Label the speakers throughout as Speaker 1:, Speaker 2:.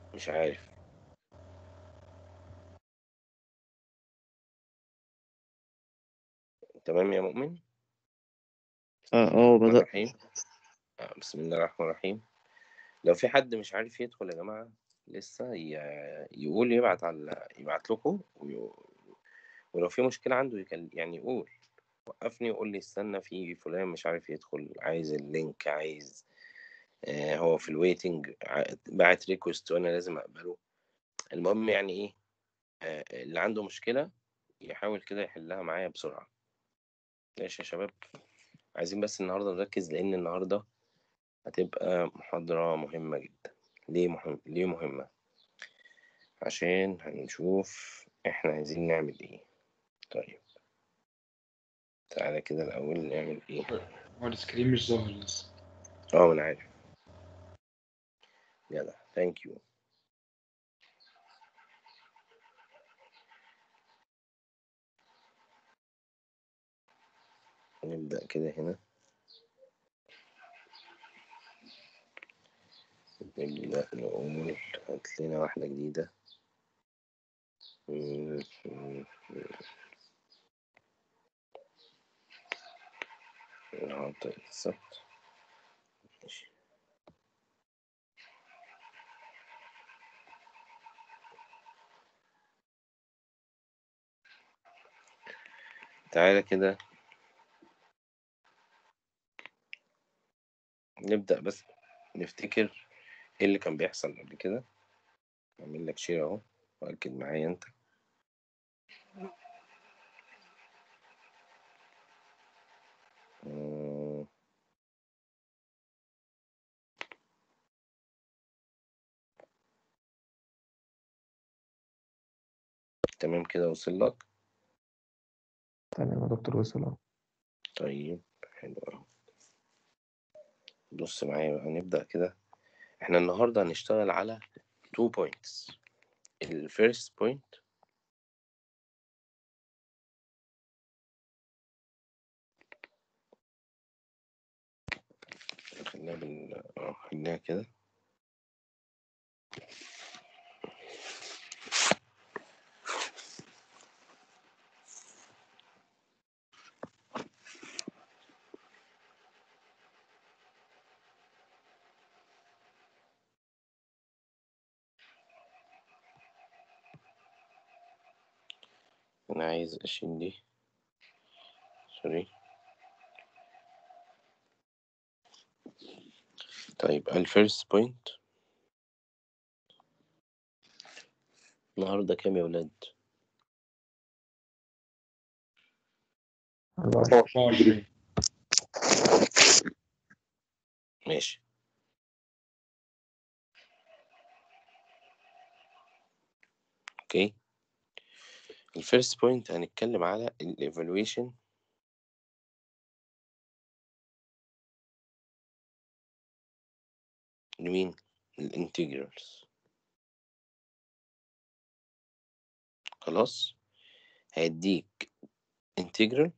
Speaker 1: مش عارف تمام يا مؤمن
Speaker 2: اه اه
Speaker 1: الرحمن
Speaker 2: بدأ
Speaker 1: الرحيم آه، بسم الله الرحمن الرحيم لو في حد مش عارف يدخل يا جماعة لسه ي- يقول يبعت على يبعت لكم وي- ولو في مشكلة عنده يكل... يعني يقول وقفني يقول لي استنى في فلان مش عارف يدخل عايز اللينك عايز آه هو في الويتنج بعت ريكوست وانا لازم اقبله المهم يعني ايه آه اللي عنده مشكلة يحاول كده يحلها معايا بسرعة ماشي يا شباب عايزين بس النهاردة نركز لأن النهاردة هتبقى محاضرة مهمة جدا ليه مهم ليه مهمة عشان هنشوف احنا عايزين نعمل ايه طيب تعالى كده الأول نعمل ايه
Speaker 3: هو السكرين مش ظاهر لسه
Speaker 1: اه ما انا عارف يلا ثانك يو نبدأ كده هنا نبدأ نقول هات لنا واحدة جديدة مم، مم، مم. نحط السبت ماشي تعالى كده نبدأ بس نفتكر ايه اللي كان بيحصل قبل كده اعمل لك شير اهو واكد معايا انت مم. تمام كده وصل لك
Speaker 2: تمام يا دكتور وصل اهو
Speaker 1: طيب حلو أوي بص معايا بقى نبدأ كده احنا النهاردة هنشتغل على two points ال first point خليها بال اه خليها كده انا عايز اشيل دي سوري طيب ال first point النهاردة كام يا ولاد
Speaker 3: 24
Speaker 1: ماشي اوكي الفيرست بوينت هنتكلم على الايفالويشن لمين الانتجرالز خلاص هيديك انتجرال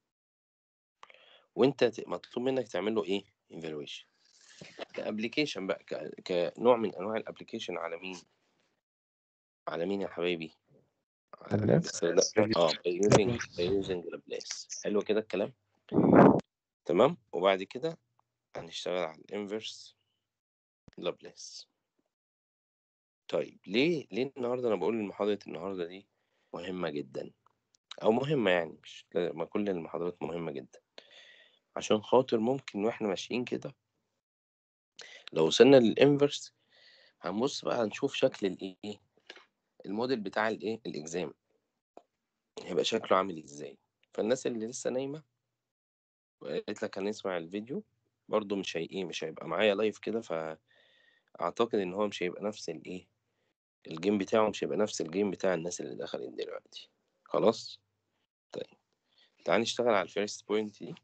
Speaker 1: وانت ت- مطلوب منك تعمل له ايه ايفالويشن كابليكيشن بقى ك... كنوع من انواع الابليكيشن على مين على مين يا حبايبي على
Speaker 2: لابلاس.
Speaker 1: باستخدام اه by using by using لابلاس حلو كده الكلام تمام وبعد كده هنشتغل على الانفرس لابلاس طيب ليه ليه النهارده انا بقول محاضرة النهارده دي مهمة جدا او مهمة يعني مش لا- ما كل المحاضرات مهمة جدا عشان خاطر ممكن واحنا ماشيين كده لو وصلنا للانفرس هنبص بقى هنشوف شكل الايه الموديل بتاع الايه الاكزام هيبقى شكله عامل ازاي فالناس اللي لسه نايمة وقالت لك هنسمع الفيديو برضو مش هي ايه مش هيبقى معايا لايف كده فاعتقد ان هو مش هيبقى نفس الايه الجيم بتاعه مش هيبقى نفس الجيم بتاع الناس اللي دخلت دلوقتي خلاص طيب تعال نشتغل على الفيرست بوينت دي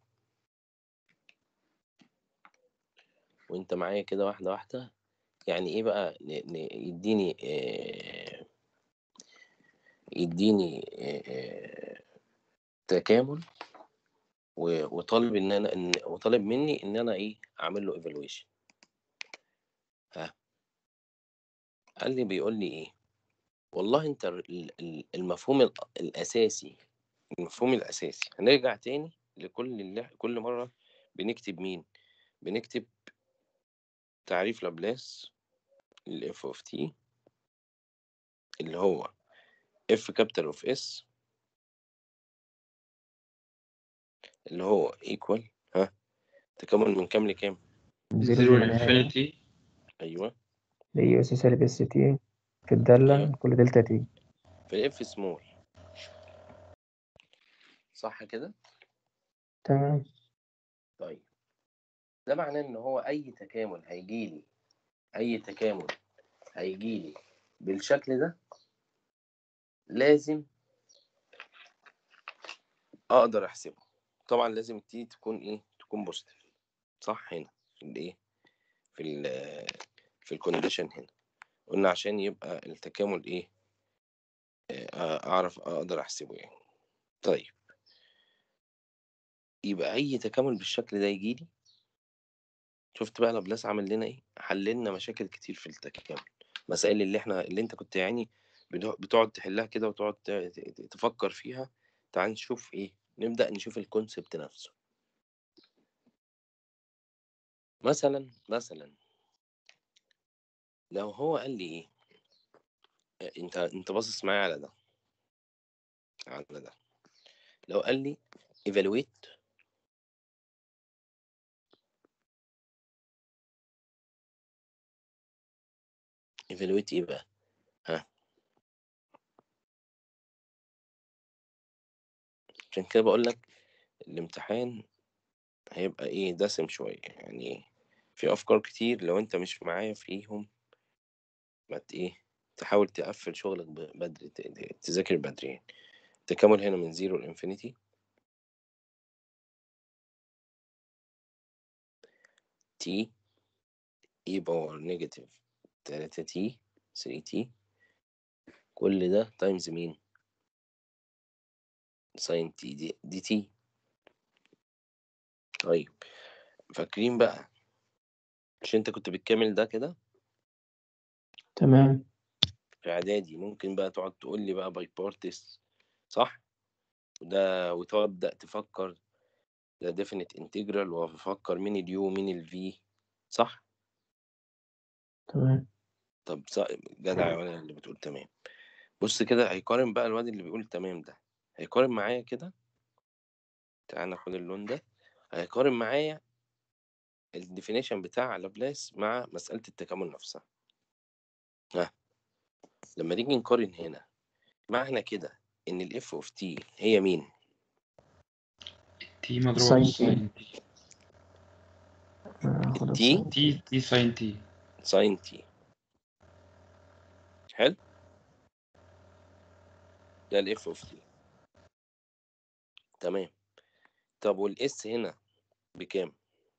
Speaker 1: وانت معايا كده واحدة واحدة يعني ايه بقى ن- ن- يديني آه، يديني آه، آه، تكامل و- وطالب ان انا ان وطالب مني ان انا ايه اعمل له ايفالويشن ها قال لي بيقول لي ايه والله انت ال- ال- المفهوم ال- الاساسي المفهوم الاساسي هنرجع تاني لكل اللي كل مره بنكتب مين بنكتب تعريف لابلاس الاف اوف تي اللي هو اف كابيتال اوف اس اللي هو ايكوال ها تكامل من كام لكام
Speaker 2: زيرو
Speaker 3: زيرو
Speaker 2: للنهاية
Speaker 3: انفينيتي
Speaker 1: ايوه
Speaker 2: دي اس سالب اس تي في الدالة
Speaker 1: أيوة.
Speaker 2: كل دلتا تي
Speaker 1: في الاف سمول صح كده
Speaker 2: تمام
Speaker 1: طيب ده معناه ان هو اي تكامل هيجيلي اي تكامل هيجيلي بالشكل ده لازم اقدر احسبه طبعا لازم التي تكون ايه تكون بوزيتيف صح هنا في الايه في ال في الكونديشن هنا قلنا عشان يبقى التكامل ايه آه، اعرف اقدر احسبه يعني طيب يبقى اي تكامل بالشكل ده يجيلي شفت بقى لابلاس عمل لنا ايه حللنا مشاكل كتير في التكامل مسائل اللي احنا اللي انت كنت يعني بتق- بتقعد تحلها كده وتقعد ت- ت- تفكر فيها تعال نشوف ايه نبدأ نشوف الكونسبت نفسه مثلا مثلا لو هو قال لي ايه آه، انت انت باصص معايا على ده على ده لو قال لي evaluate evaluate ايه بقى ها عشان كده بقول لك الامتحان هيبقى ايه دسم شوية يعني في افكار كتير لو انت مش معايا فيهم ما ت- ايه تحاول تقفل شغلك ب- بدري ت- ت- تذاكر بدري يعني التكامل هنا من زيرو لانفينيتي تي اي باور نيجاتيف تلاتة تي 3 تي كل ده تايمز مين ساين تي دي, دي تي طيب فاكرين بقى مش انت كنت بتكمل ده كده
Speaker 2: تمام
Speaker 1: في اعدادي ممكن بقى تقعد تقول لي بقى باي بارتس صح وده وتبدأ تفكر ده ديفينيت انتجرال وافكر مين اليو ومين الفي صح
Speaker 2: تمام
Speaker 1: طب ص- جدع يا ولد اللي بتقول تمام بص كده هيقارن بقى الواد اللي بيقول تمام ده هيقارن معايا كده تعال ناخد اللون ده هيقارن معايا الديفينيشن بتاع لابلاس مع مسألة التكامل نفسها ها لما نيجي نقارن هنا معنى كده ان الاف اوف تي هي مين
Speaker 3: تي مضروبة
Speaker 2: ساين
Speaker 3: في
Speaker 2: تي.
Speaker 3: ساين تي
Speaker 2: هاخد
Speaker 1: التي
Speaker 2: الساين.
Speaker 3: تي تي ساين تي
Speaker 1: ساين تي حلو ده الاف اوف تي تمام طب والاس هنا بكام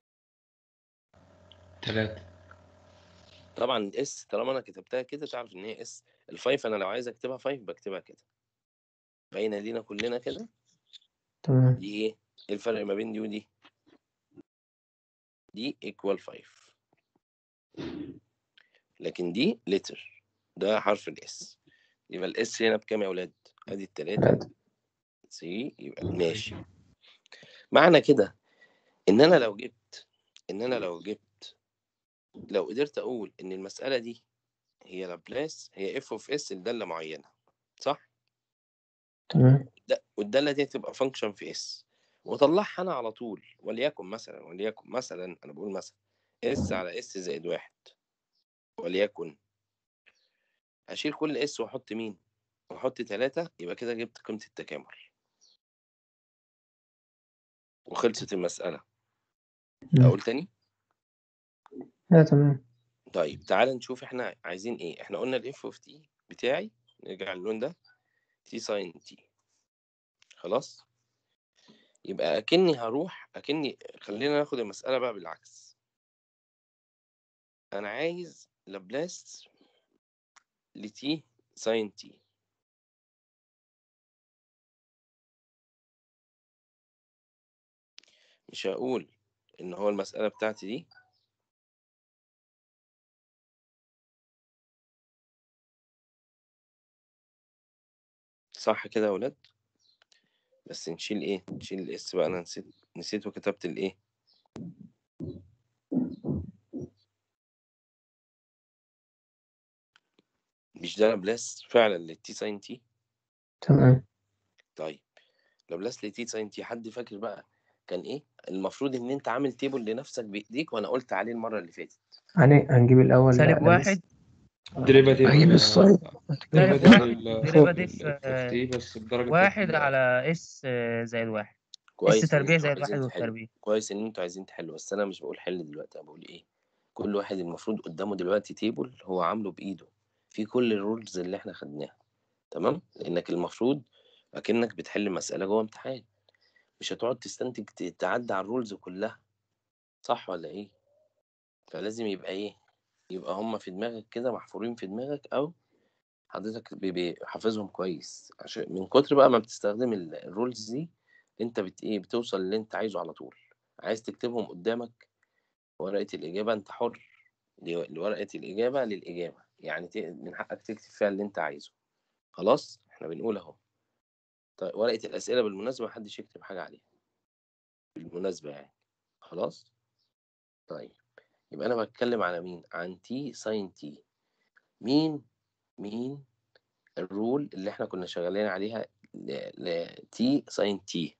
Speaker 3: تلاتة
Speaker 1: طبعا الاس طالما انا كتبتها كده تعرف ان هي اس الفايف انا لو عايز اكتبها فايف بكتبها كده باينه لينا كلنا كده
Speaker 2: تمام
Speaker 1: دي ايه ايه الفرق ما بين دي ودي دي equal 5 لكن دي لتر ده حرف الاس يبقى الاس هنا بكام يا اولاد ادي التلاتة
Speaker 2: تلاتة.
Speaker 1: سي يبقى ماشي معنى كده ان انا لو جبت ان انا لو جبت لو قدرت اقول ان المسألة دي هي لابلاس هي اف اوف اس لدالة معينة صح
Speaker 2: تمام
Speaker 1: ده والدالة دي هتبقى فانكشن في اس واطلعها انا على طول وليكن مثلا وليكن مثلا انا بقول مثلا اس على اس زائد واحد وليكن اشيل كل اس واحط مين واحط تلاتة يبقى كده جبت قيمة التكامل وخلصت المسألة
Speaker 2: مم.
Speaker 1: اقول تاني
Speaker 2: لا تمام
Speaker 1: طيب تعال نشوف احنا عايزين ايه احنا قلنا الاف اوف تي بتاعي نرجع اللون ده تي ساين تي خلاص يبقى اكني هروح اكني خلينا ناخد المسألة بقى بالعكس انا عايز لابلاس لتي ساين تي مش هقول ان هو المسألة بتاعتي دي صح كده يا ولاد بس نشيل ايه نشيل الاس بقى انا نسيت نسيت وكتبت الايه مش ده لابلاس فعلا للتي ساين تي
Speaker 2: تمام
Speaker 1: طيب لابلاس لتي ساين تي حد فاكر بقى كان ايه المفروض ان انت عامل تيبل لنفسك بايديك وانا قلت عليه المره اللي فاتت
Speaker 2: يعني هنجيب الأول
Speaker 4: سالب
Speaker 2: لا،
Speaker 4: واحد
Speaker 3: ديريفاتيف
Speaker 2: هجيب الساين
Speaker 4: سالب واحد ديريفاتيف
Speaker 3: تي بس بدرجة
Speaker 4: واحد
Speaker 3: ال-
Speaker 4: على اس آه، زائد واحد
Speaker 1: كويس
Speaker 4: اس
Speaker 1: إن
Speaker 4: تربيع
Speaker 1: انتوا
Speaker 4: زائد
Speaker 1: عايزين
Speaker 4: واحد
Speaker 1: تحلوا.
Speaker 4: والتربيع
Speaker 1: كويس ان انتوا عايزين تحلوا بس انا مش بقول حل دلوقتي انا بقول ايه كل واحد المفروض قدامه دلوقتي تيبل هو عامله بايده في كل الرولز اللي احنا خدناها تمام لانك المفروض اكنك بتحل مساله جوه امتحان مش هتقعد تستنتج ت- تعدي على الرولز كلها صح ولا ايه فلازم يبقى ايه يبقى هما في دماغك كده محفورين في دماغك او حضرتك بي- بي- حافظهم كويس عشان من كتر بقى ما بتستخدم ال- الرولز دي انت بت ايه بتوصل اللي انت عايزه على طول عايز تكتبهم قدامك ورقة الإجابة أنت حر دي دي ورقة الإجابة للإجابة يعني ت- من حقك تكتب فيها اللي أنت عايزه خلاص إحنا بنقول أهو طيب ورقة الأسئلة بالمناسبة محدش يكتب حاجة عليها بالمناسبة يعني خلاص طيب يبقى أنا بتكلم على مين عن تي ساين تي مين مين الرول اللي إحنا كنا شغالين عليها ل تي ساين تي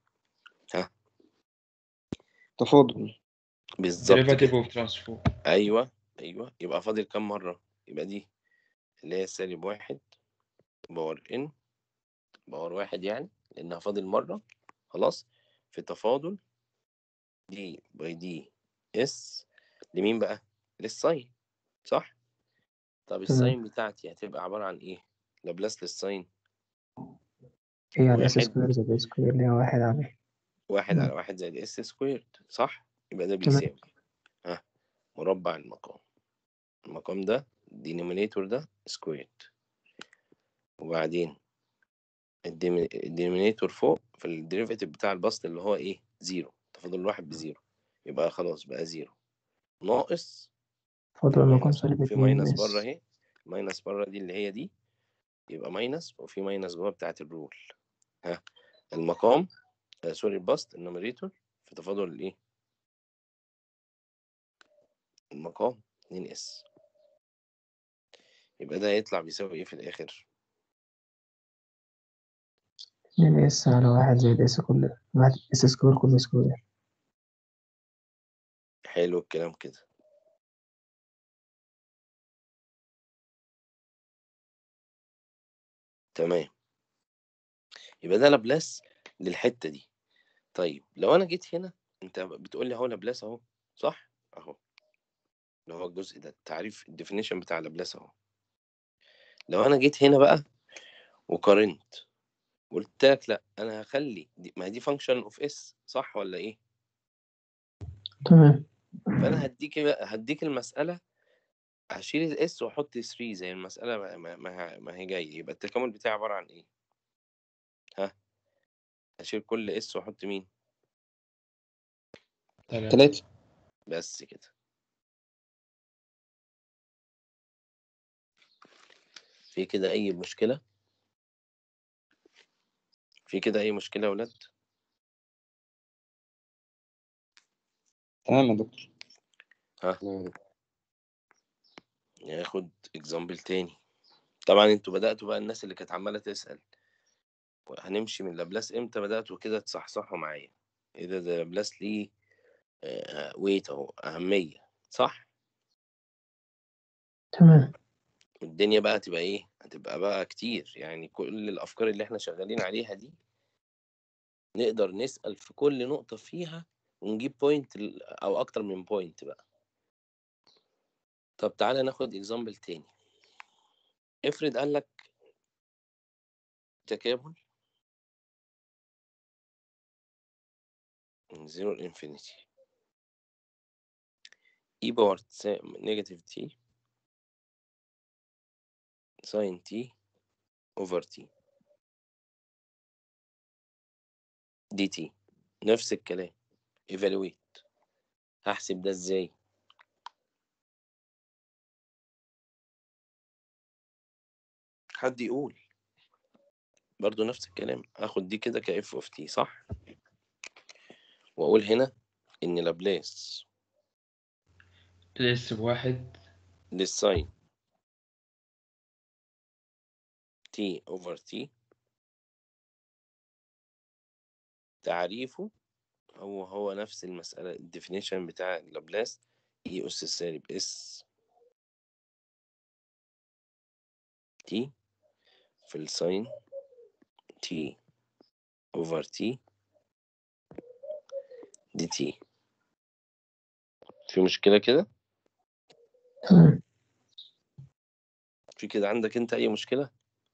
Speaker 5: تفاضل
Speaker 1: بالظبط
Speaker 3: ديريفاتيف
Speaker 1: كده
Speaker 3: اوف ترانسفورم
Speaker 1: أيوه أيوه يبقى فاضل كام مرة يبقى دي اللي هي سالب واحد باور ان باور واحد يعني لأنها فاضل مرة خلاص في تفاضل دي باي دي اس لمين بقى؟ للساين صح؟ طب الساين بتاعتي هتبقى عبارة عن إيه؟ لابلاس للساين
Speaker 2: هي على اس
Speaker 1: واحد.
Speaker 2: سكوير زائد اس سكوير اللي هي واحد عليه
Speaker 1: واحد
Speaker 2: مم.
Speaker 1: على واحد زائد اس سكويرد صح؟ يبقى ده
Speaker 2: تمام.
Speaker 1: بيساوي ها مربع المقام المقام ده الدينومينيتور ده سكويرد وبعدين الدينومينيتور فوق في الديريفيتيف بتاع البسط اللي هو ايه زيرو تفاضل الواحد بزيرو يبقى خلاص بقى زيرو ناقص
Speaker 2: فاضل المقام
Speaker 1: ماينس
Speaker 2: سالب
Speaker 1: في
Speaker 2: اتنين
Speaker 1: ماينس
Speaker 2: اس
Speaker 1: بره اهي ماينس بره دي اللي هي دي يبقى ماينس وفي ماينس جوه بتاعت الرول ها المقام آه سوري البسط النوميريتور في تفاضل الايه المقام 2 اس يبقى ده هيطلع بيساوي ايه في الاخر
Speaker 2: اتنين اس على واحد زائد اس كل واحد اس سكوير كل سكوير
Speaker 1: حلو الكلام كده تمام يبقى ده لابلاس للحتة دي طيب لو انا جيت هنا انت بتقول لي اهو لابلاس اهو صح اهو اللي هو الجزء ده التعريف الديفينيشن بتاع لابلاس اهو لو انا جيت هنا بقى وقارنت قلت لك لا انا هخلي دي ما هي دي فانكشن اوف اس صح ولا ايه
Speaker 2: تمام
Speaker 1: فانا هديك بقى هديك المساله هشيل الاس واحط 3 زي المساله ما, ما, ما, ما هي جايه يبقى التكامل بتاعي عباره عن ايه ها هشيل كل اس واحط مين
Speaker 3: تلاتة
Speaker 5: تلاتة
Speaker 1: بس كده في كده اي مشكله في كده اي مشكله يا ولاد
Speaker 5: تمام يا دكتور
Speaker 1: ناخد اكزامبل تاني طبعا انتوا بدأتوا بقى الناس اللي كانت عمالة تسأل هنمشي من لابلاس امتى بدأتوا كده تصحصحوا معايا ايه ده ده لابلاس ليه آه ويت اهو أهمية صح
Speaker 2: تمام
Speaker 1: والدنيا بقى تبقى ايه هتبقى بقى كتير يعني كل الأفكار اللي احنا شغالين عليها دي نقدر نسأل في كل نقطة فيها ونجيب بوينت أو أكتر من بوينت بقى طب تعالى ناخد اكزامبل تاني افرض قال لك تكامل من زيرو لإنفينيتي اي باور نيجاتيف تي ساين تي اوفر تي دي تي نفس الكلام evaluate هحسب ده ازاي حد يقول برضو نفس الكلام اخد دي كده كاف اوف تي صح واقول هنا ان لابلاس
Speaker 3: الاس بواحد
Speaker 1: للساين تي اوفر تي تعريفه هو هو نفس المسألة الديفينيشن بتاع لابلاس اي اس سالب اس تي في الساين تي اوفر تي دي تي في مشكلة كده
Speaker 2: تمام
Speaker 1: في كده عندك انت اي مشكلة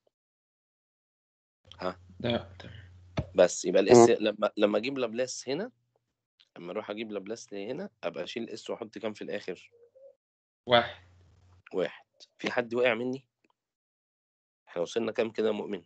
Speaker 3: لا تمام
Speaker 1: بس يبقى الاس لما لما اجيب لابلاس هنا لما اروح اجيب لابلاس هنا ابقى اشيل الاس واحط كام في الاخر
Speaker 3: واحد
Speaker 1: واحد في حد وقع مني احنا وصلنا كام كده يا مؤمن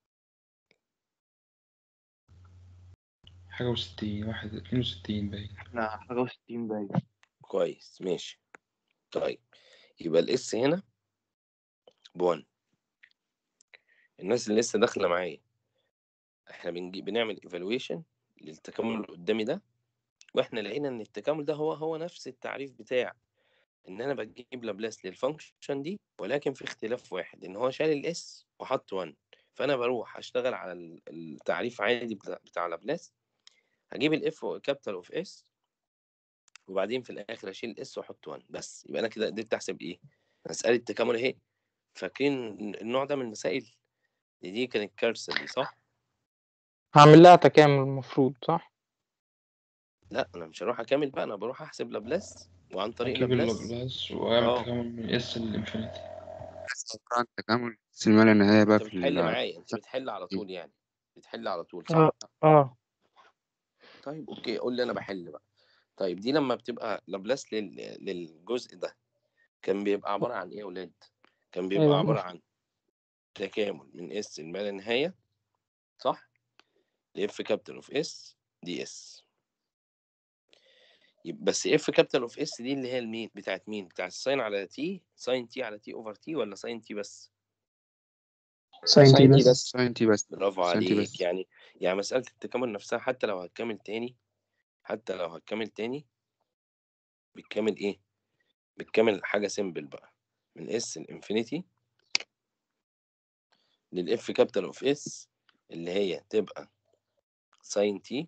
Speaker 3: حاجة وستين واحد اتنين وستين باين
Speaker 5: احنا حاجة وستين باين
Speaker 1: كويس ماشي طيب يبقى الاس هنا بوان الناس اللي لسه داخله معايا احنا بنجي بنعمل ايفالويشن للتكامل اللي قدامي ده واحنا لقينا ان التكامل ده هو هو نفس التعريف بتاع ان انا بجيب لابلاس للفانكشن دي ولكن في اختلاف واحد ان هو شال الاس وحط 1 فانا بروح اشتغل على ال- التعريف عادي بتاع, بتاع لابلاس هجيب الاف كابيتال اوف اس وبعدين في الاخر اشيل الاس واحط 1 بس يبقى انا كده قدرت احسب ايه مساله تكامل اهي فاكرين النوع ده من المسائل دي, دي كانت كارثه دي صح
Speaker 6: هعمل لها تكامل المفروض صح
Speaker 1: لا انا مش هروح اكمل بقى انا بروح احسب لابلاس وعن طريق
Speaker 3: اجيب
Speaker 1: لابلاس
Speaker 3: اللابلاس واعمل
Speaker 1: اه.
Speaker 3: تكامل من اس للانفينيتي
Speaker 7: عن تكامل السلمة لا نهاية بقى
Speaker 1: انت
Speaker 7: في
Speaker 1: بتحل
Speaker 7: ال-
Speaker 1: معايا انت بتحل على طول يعني بتحل على طول صح
Speaker 6: اه اه
Speaker 1: طيب اوكي قول لي انا بحل بقى طيب دي لما بتبقى لابلاس لل... للجزء ده كان بيبقى عبارة عن ايه يا ولاد كان بيبقى
Speaker 6: أيوة.
Speaker 1: عبارة عن تكامل من اس لما لا نهاية صح لاف كابيتال اوف اس دي اس بس اف كابيتال اوف اس دي اللي هي المين بتاعت مين بتاعت الساين على تي ساين تي على تي اوفر تي ولا ساين تي بس
Speaker 2: ساين تي بس
Speaker 7: ساين تي بس
Speaker 1: برافو
Speaker 7: ساين تي
Speaker 1: عليك
Speaker 7: بس.
Speaker 1: يعني يعني مسألة التكامل نفسها حتى لو هتكمل تاني حتى لو هتكمل تاني بتكمل ايه بتكمل حاجة سيمبل بقى من اس الانفينيتي للاف كابيتال اوف اس اللي هي تبقى ساين تي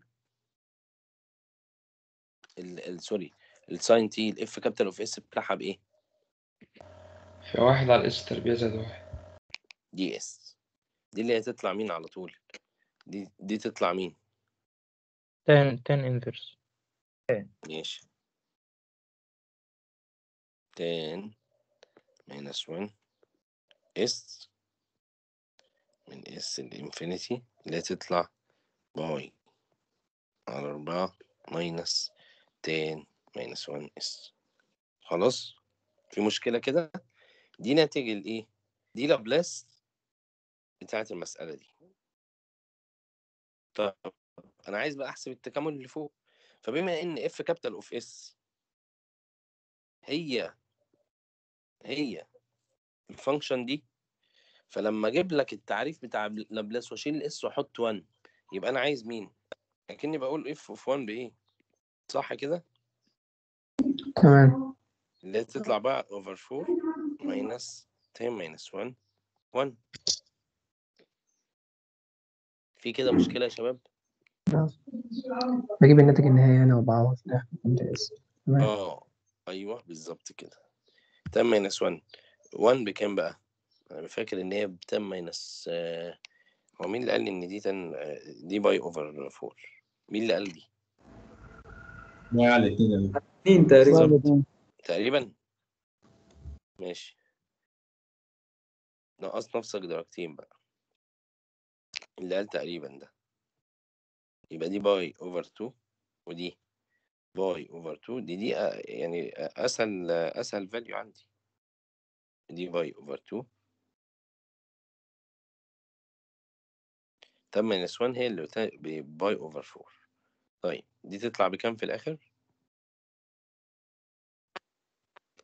Speaker 1: سوري الساين تي الاف كابيتال اوف اس بتاعها بايه
Speaker 3: في واحد على الاس تربيع زائد واحد
Speaker 1: دي اس دي اللي هي تطلع مين على طول دي دي تطلع مين
Speaker 6: تان تان انفرس
Speaker 1: ماشي تان ماينس 1 اس من اس الانفينيتي اللي هتطلع باي على أربعة ماينس تان ماينس 1 اس خلاص في مشكلة كده دي ناتج الايه دي لابلاس بتاعت المسألة دي طب انا عايز بقى احسب التكامل اللي فوق فبما ان اف كابيتال اوف اس هي هي الفانكشن دي فلما اجيب لك التعريف بتاع لابلاس واشيل الاس واحط 1 يبقى انا عايز مين اكني بقول اف اوف 1 بايه صح كده
Speaker 2: تمام
Speaker 1: اللي هي تطلع بقى اوفر 4 ماينس 10 ماينس 1 1 في كده مشكلة يا شباب
Speaker 2: بجيب الناتج النهائي انا وبعوض في الاخر كنت اس تمام
Speaker 1: اه ايوه بالظبط كده 10 ماينس 1 1 بكام بقى انا فاكر ان هي ب 10 ماينس آه، هو مين اللي قال لي ان دي 10 آه، دي باي اوفر 4 مين اللي قال دي
Speaker 8: ما على الاثنين
Speaker 5: اتنين تقريبا
Speaker 1: بالظبط تقريبا ماشي نقص نفسك درجتين بقى اللي قال تقريبا ده يبقى دي باي اوفر 2 ودي باي اوفر 2 دي دي آه، يعني آه، اسهل آه، اسهل فاليو عندي دي باي اوفر 2 طب ماينس 1 هي اللي قلتها باي اوفر 4 طيب دي تطلع بكام في الاخر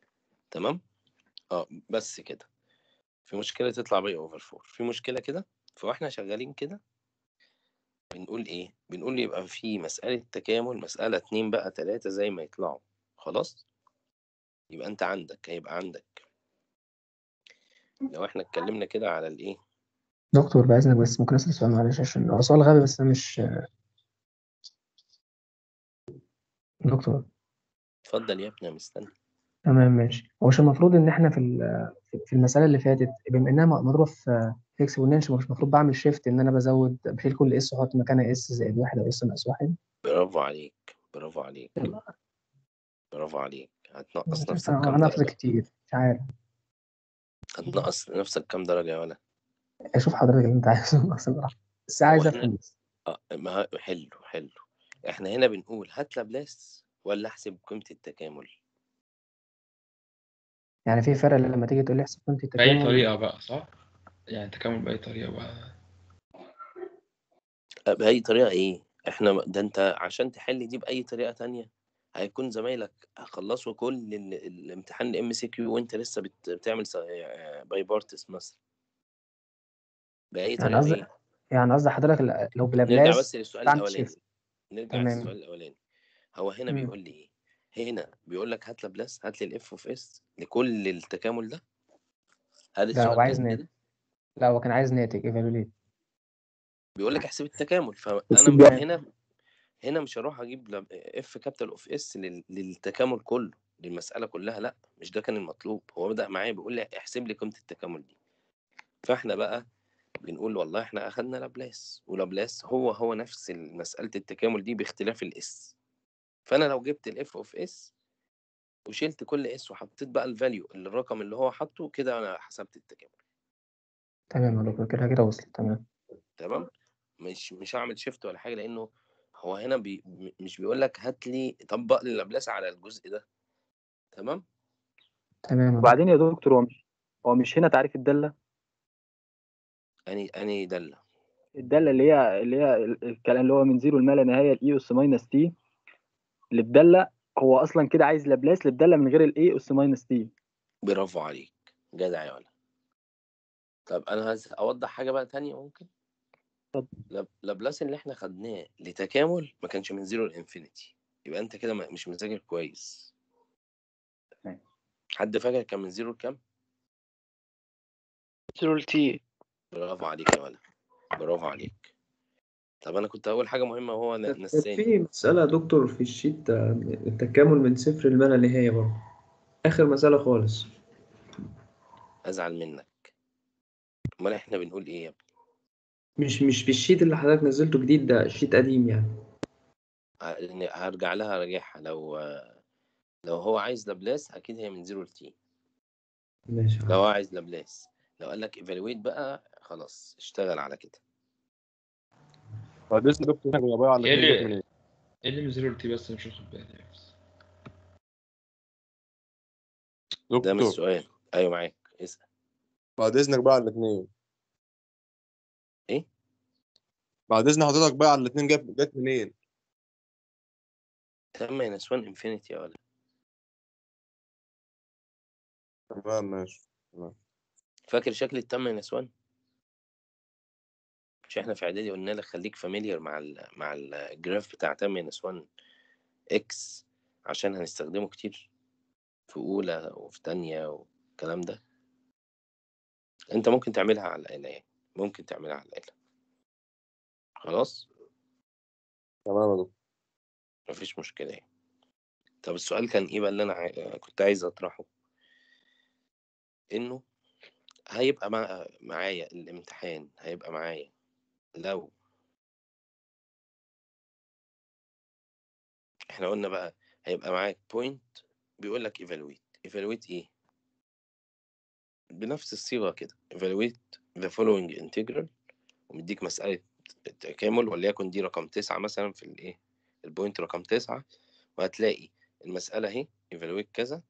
Speaker 1: تمام اه بس كده في مشكلة تطلع باي اوفر 4 في مشكلة كده فاحنا شغالين كده بنقول ايه بنقول يبقى في مسألة تكامل مسألة اتنين بقى تلاتة زي ما يطلعوا خلاص يبقى انت عندك هيبقى عندك لو احنا اتكلمنا كده على الايه
Speaker 2: دكتور بعزنك بس ممكن أسأل سؤال معلش عشان هو سؤال غبي بس أنا مش دكتور
Speaker 1: اتفضل يا ابني أنا مستني
Speaker 2: تمام ماشي هو مش المفروض إن إحنا في ال- في المسألة اللي فاتت بما إنها مضروبة في في اكسبوننشال مش المفروض بعمل شيفت إن أنا بزود بشيل كل اس وأحط مكانها اس زائد واحد أو اس ناقص واحد
Speaker 1: برافو عليك برافو عليك برافو عليك هتنقص نفسك كام
Speaker 2: أنا أفرق
Speaker 1: درجة
Speaker 2: كتير مش عارف
Speaker 1: هتنقص نفسك كام درجة يا ولا
Speaker 2: أشوف حضرتك اللي أنت عايزه بصراحة بس عايز
Speaker 1: هو إحنا-
Speaker 2: أفهم بس
Speaker 1: اه ما هو- حلو حلو احنا هنا بنقول هات لابلاس ولا احسب قيمة التكامل
Speaker 2: يعني في فرق لما تيجي تقول لي احسب قيمة
Speaker 3: بأي
Speaker 2: التكامل
Speaker 3: طريقة بقى صح؟ يعني تكامل بأي طريقة بقى
Speaker 1: آه، بأي طريقة ايه احنا ده انت عشان تحل دي بأي طريقة تانية هيكون زمايلك خلصوا كل ال- الامتحان الام سي كيو وانت لسه بت- بتعمل باي بارتس مثلا بأي
Speaker 2: يعني
Speaker 1: طريقة
Speaker 2: قصدي
Speaker 1: ايه
Speaker 2: يعني قصدي حضرتك ل- لو
Speaker 1: نرجع
Speaker 2: بلابلاس
Speaker 1: بس للسؤال
Speaker 2: بعمل
Speaker 1: الأولاني
Speaker 2: شيفت
Speaker 1: نرجع
Speaker 2: تمام.
Speaker 1: للسؤال الأولاني هو هنا
Speaker 2: مم.
Speaker 1: بيقول لي ايه هنا بيقول لك هات لابلاس هات لي الاف اوف اس لكل التكامل ده هل
Speaker 2: لا
Speaker 1: السؤال
Speaker 2: هو عايز
Speaker 1: كان
Speaker 2: ناتج
Speaker 1: كده
Speaker 2: لا هو كان عايز ناتج ايفالويت
Speaker 1: بيقول لك احسب التكامل فانا
Speaker 5: احسب
Speaker 1: م-
Speaker 2: بقى.
Speaker 1: هنا هنا مش هروح اجيب اف كابيتال اوف اس للتكامل كله للمساله كلها لا مش ده كان المطلوب هو بدأ معايا بيقول لي احسب لي قيمه التكامل دي فاحنا بقى بنقول والله احنا اخدنا لابلاس ولابلاس هو هو نفس مساله التكامل دي باختلاف الاس فانا لو جبت الاف اوف اس وشلت كل اس وحطيت بقى الفاليو اللي الرقم اللي هو حاطه كده انا حسبت التكامل
Speaker 2: تمام يا دكتور كده كده وصل تمام
Speaker 1: تمام مش مش هعمل شيفت ولا حاجه لانه هو هنا بي م- مش بيقول لك هات لي طبق لي لابلاس على الجزء ده تمام
Speaker 2: تمام يا دكتور.
Speaker 5: وبعدين يا دكتور هو مش هو مش هنا تعريف الدالة
Speaker 1: اني اني دله
Speaker 5: الدالة اللي هي اللي هي ال- الكلام اللي هو من زيرو لما لا نهاية الاي اس ماينس تي للدالة هو اصلا كده عايز لابلاس للدالة من غير الاي اس ماينس تي
Speaker 1: برافو عليك جدع يا ولا طب انا هز اوضح حاجه بقى تانية ممكن
Speaker 5: اتفضل.
Speaker 1: لاب- لابلاس اللي احنا خدناه لتكامل ما كانش من زيرو لانفينيتي يبقى انت كده ما- مش مذاكر كويس
Speaker 5: تمام.
Speaker 1: حد فاكر كان من زيرو لكام
Speaker 9: زيرو تي
Speaker 1: برافو عليك يا ولا برافو عليك طب انا كنت هقول حاجه مهمه وهو ن-
Speaker 10: كان
Speaker 1: نساني
Speaker 10: في مسألة يا دكتور في الشيت آه، التكامل من صفر لما لا نهاية برضه آخر مسألة خالص
Speaker 1: ازعل منك امال احنا بنقول ايه يا ابني
Speaker 10: مش مش في الشيت اللي حضرتك نزلته جديد ده شيت قديم يعني
Speaker 1: ه- لأن هرجع لها راجعها لو لو هو عايز لابلاس اكيد هي من زيرو لتي
Speaker 10: ماشي
Speaker 1: لو هو عايز لابلاس لو قال لك ايفالويت بقى خلاص اشتغل على كده
Speaker 11: بعد اذن دكتور احنا بنبيع على
Speaker 3: ايه
Speaker 11: الاثنين
Speaker 3: اللي
Speaker 11: جت منين؟
Speaker 3: ايه اللي من زيرو تي بس مش واخد بالي بس
Speaker 1: ده مش
Speaker 11: دكتور
Speaker 1: سؤال ايوه معاك اسال
Speaker 11: بعد اذنك بقى على الاثنين
Speaker 1: ايه
Speaker 11: بعد اذن حضرتك بقى على الاثنين جت جت منين؟
Speaker 1: تم ماينس 1 انفينيتي يا ولد
Speaker 11: تمام ماشي تمام
Speaker 1: فاكر شكل التم ماينس 1 مش احنا في اعدادي قلنا لك خليك فاميليار مع ال مع الجراف بتاع تم ماينس 1 اكس عشان هنستخدمه كتير في اولى وفي تانية والكلام ده انت ممكن تعملها على الآلة يعني ممكن تعملها على الآلة خلاص
Speaker 11: تمام يا دكتور
Speaker 1: مفيش مشكلة يعني طب السؤال كان ايه بقى اللي انا عاي- كنت عايز اطرحه انه هيبقى مع... معايا الامتحان هيبقى معايا لو احنا قلنا بقى هيبقى معاك بوينت بيقول لك ايفالويت ايفالويت ايه بنفس الصيغة كده evaluate the following integral ومديك مسألة تكامل وليكن دي رقم تسعة مثلا في الايه البوينت رقم تسعة وهتلاقي المسألة اهي evaluate كذا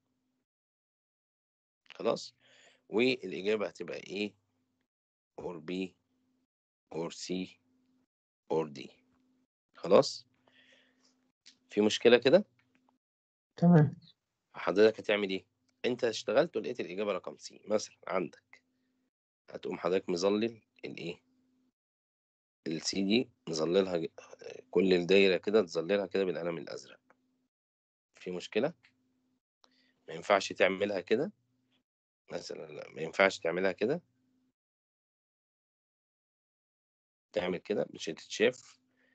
Speaker 1: خلاص والإجابة هتبقى ايه or B or C or D خلاص في مشكلة كده
Speaker 2: تمام
Speaker 1: حضرتك هتعمل ايه انت اشتغلت ولقيت الإجابة رقم سي مثلا عندك هتقوم حضرتك مظلل الايه السي دي نظللها ج- كل الدايرة كده تظللها كده بالقلم الأزرق في مشكلة ما ينفعش تعملها كده مثلا لا ما ينفعش تعملها كده تعمل كده مش هتتشاف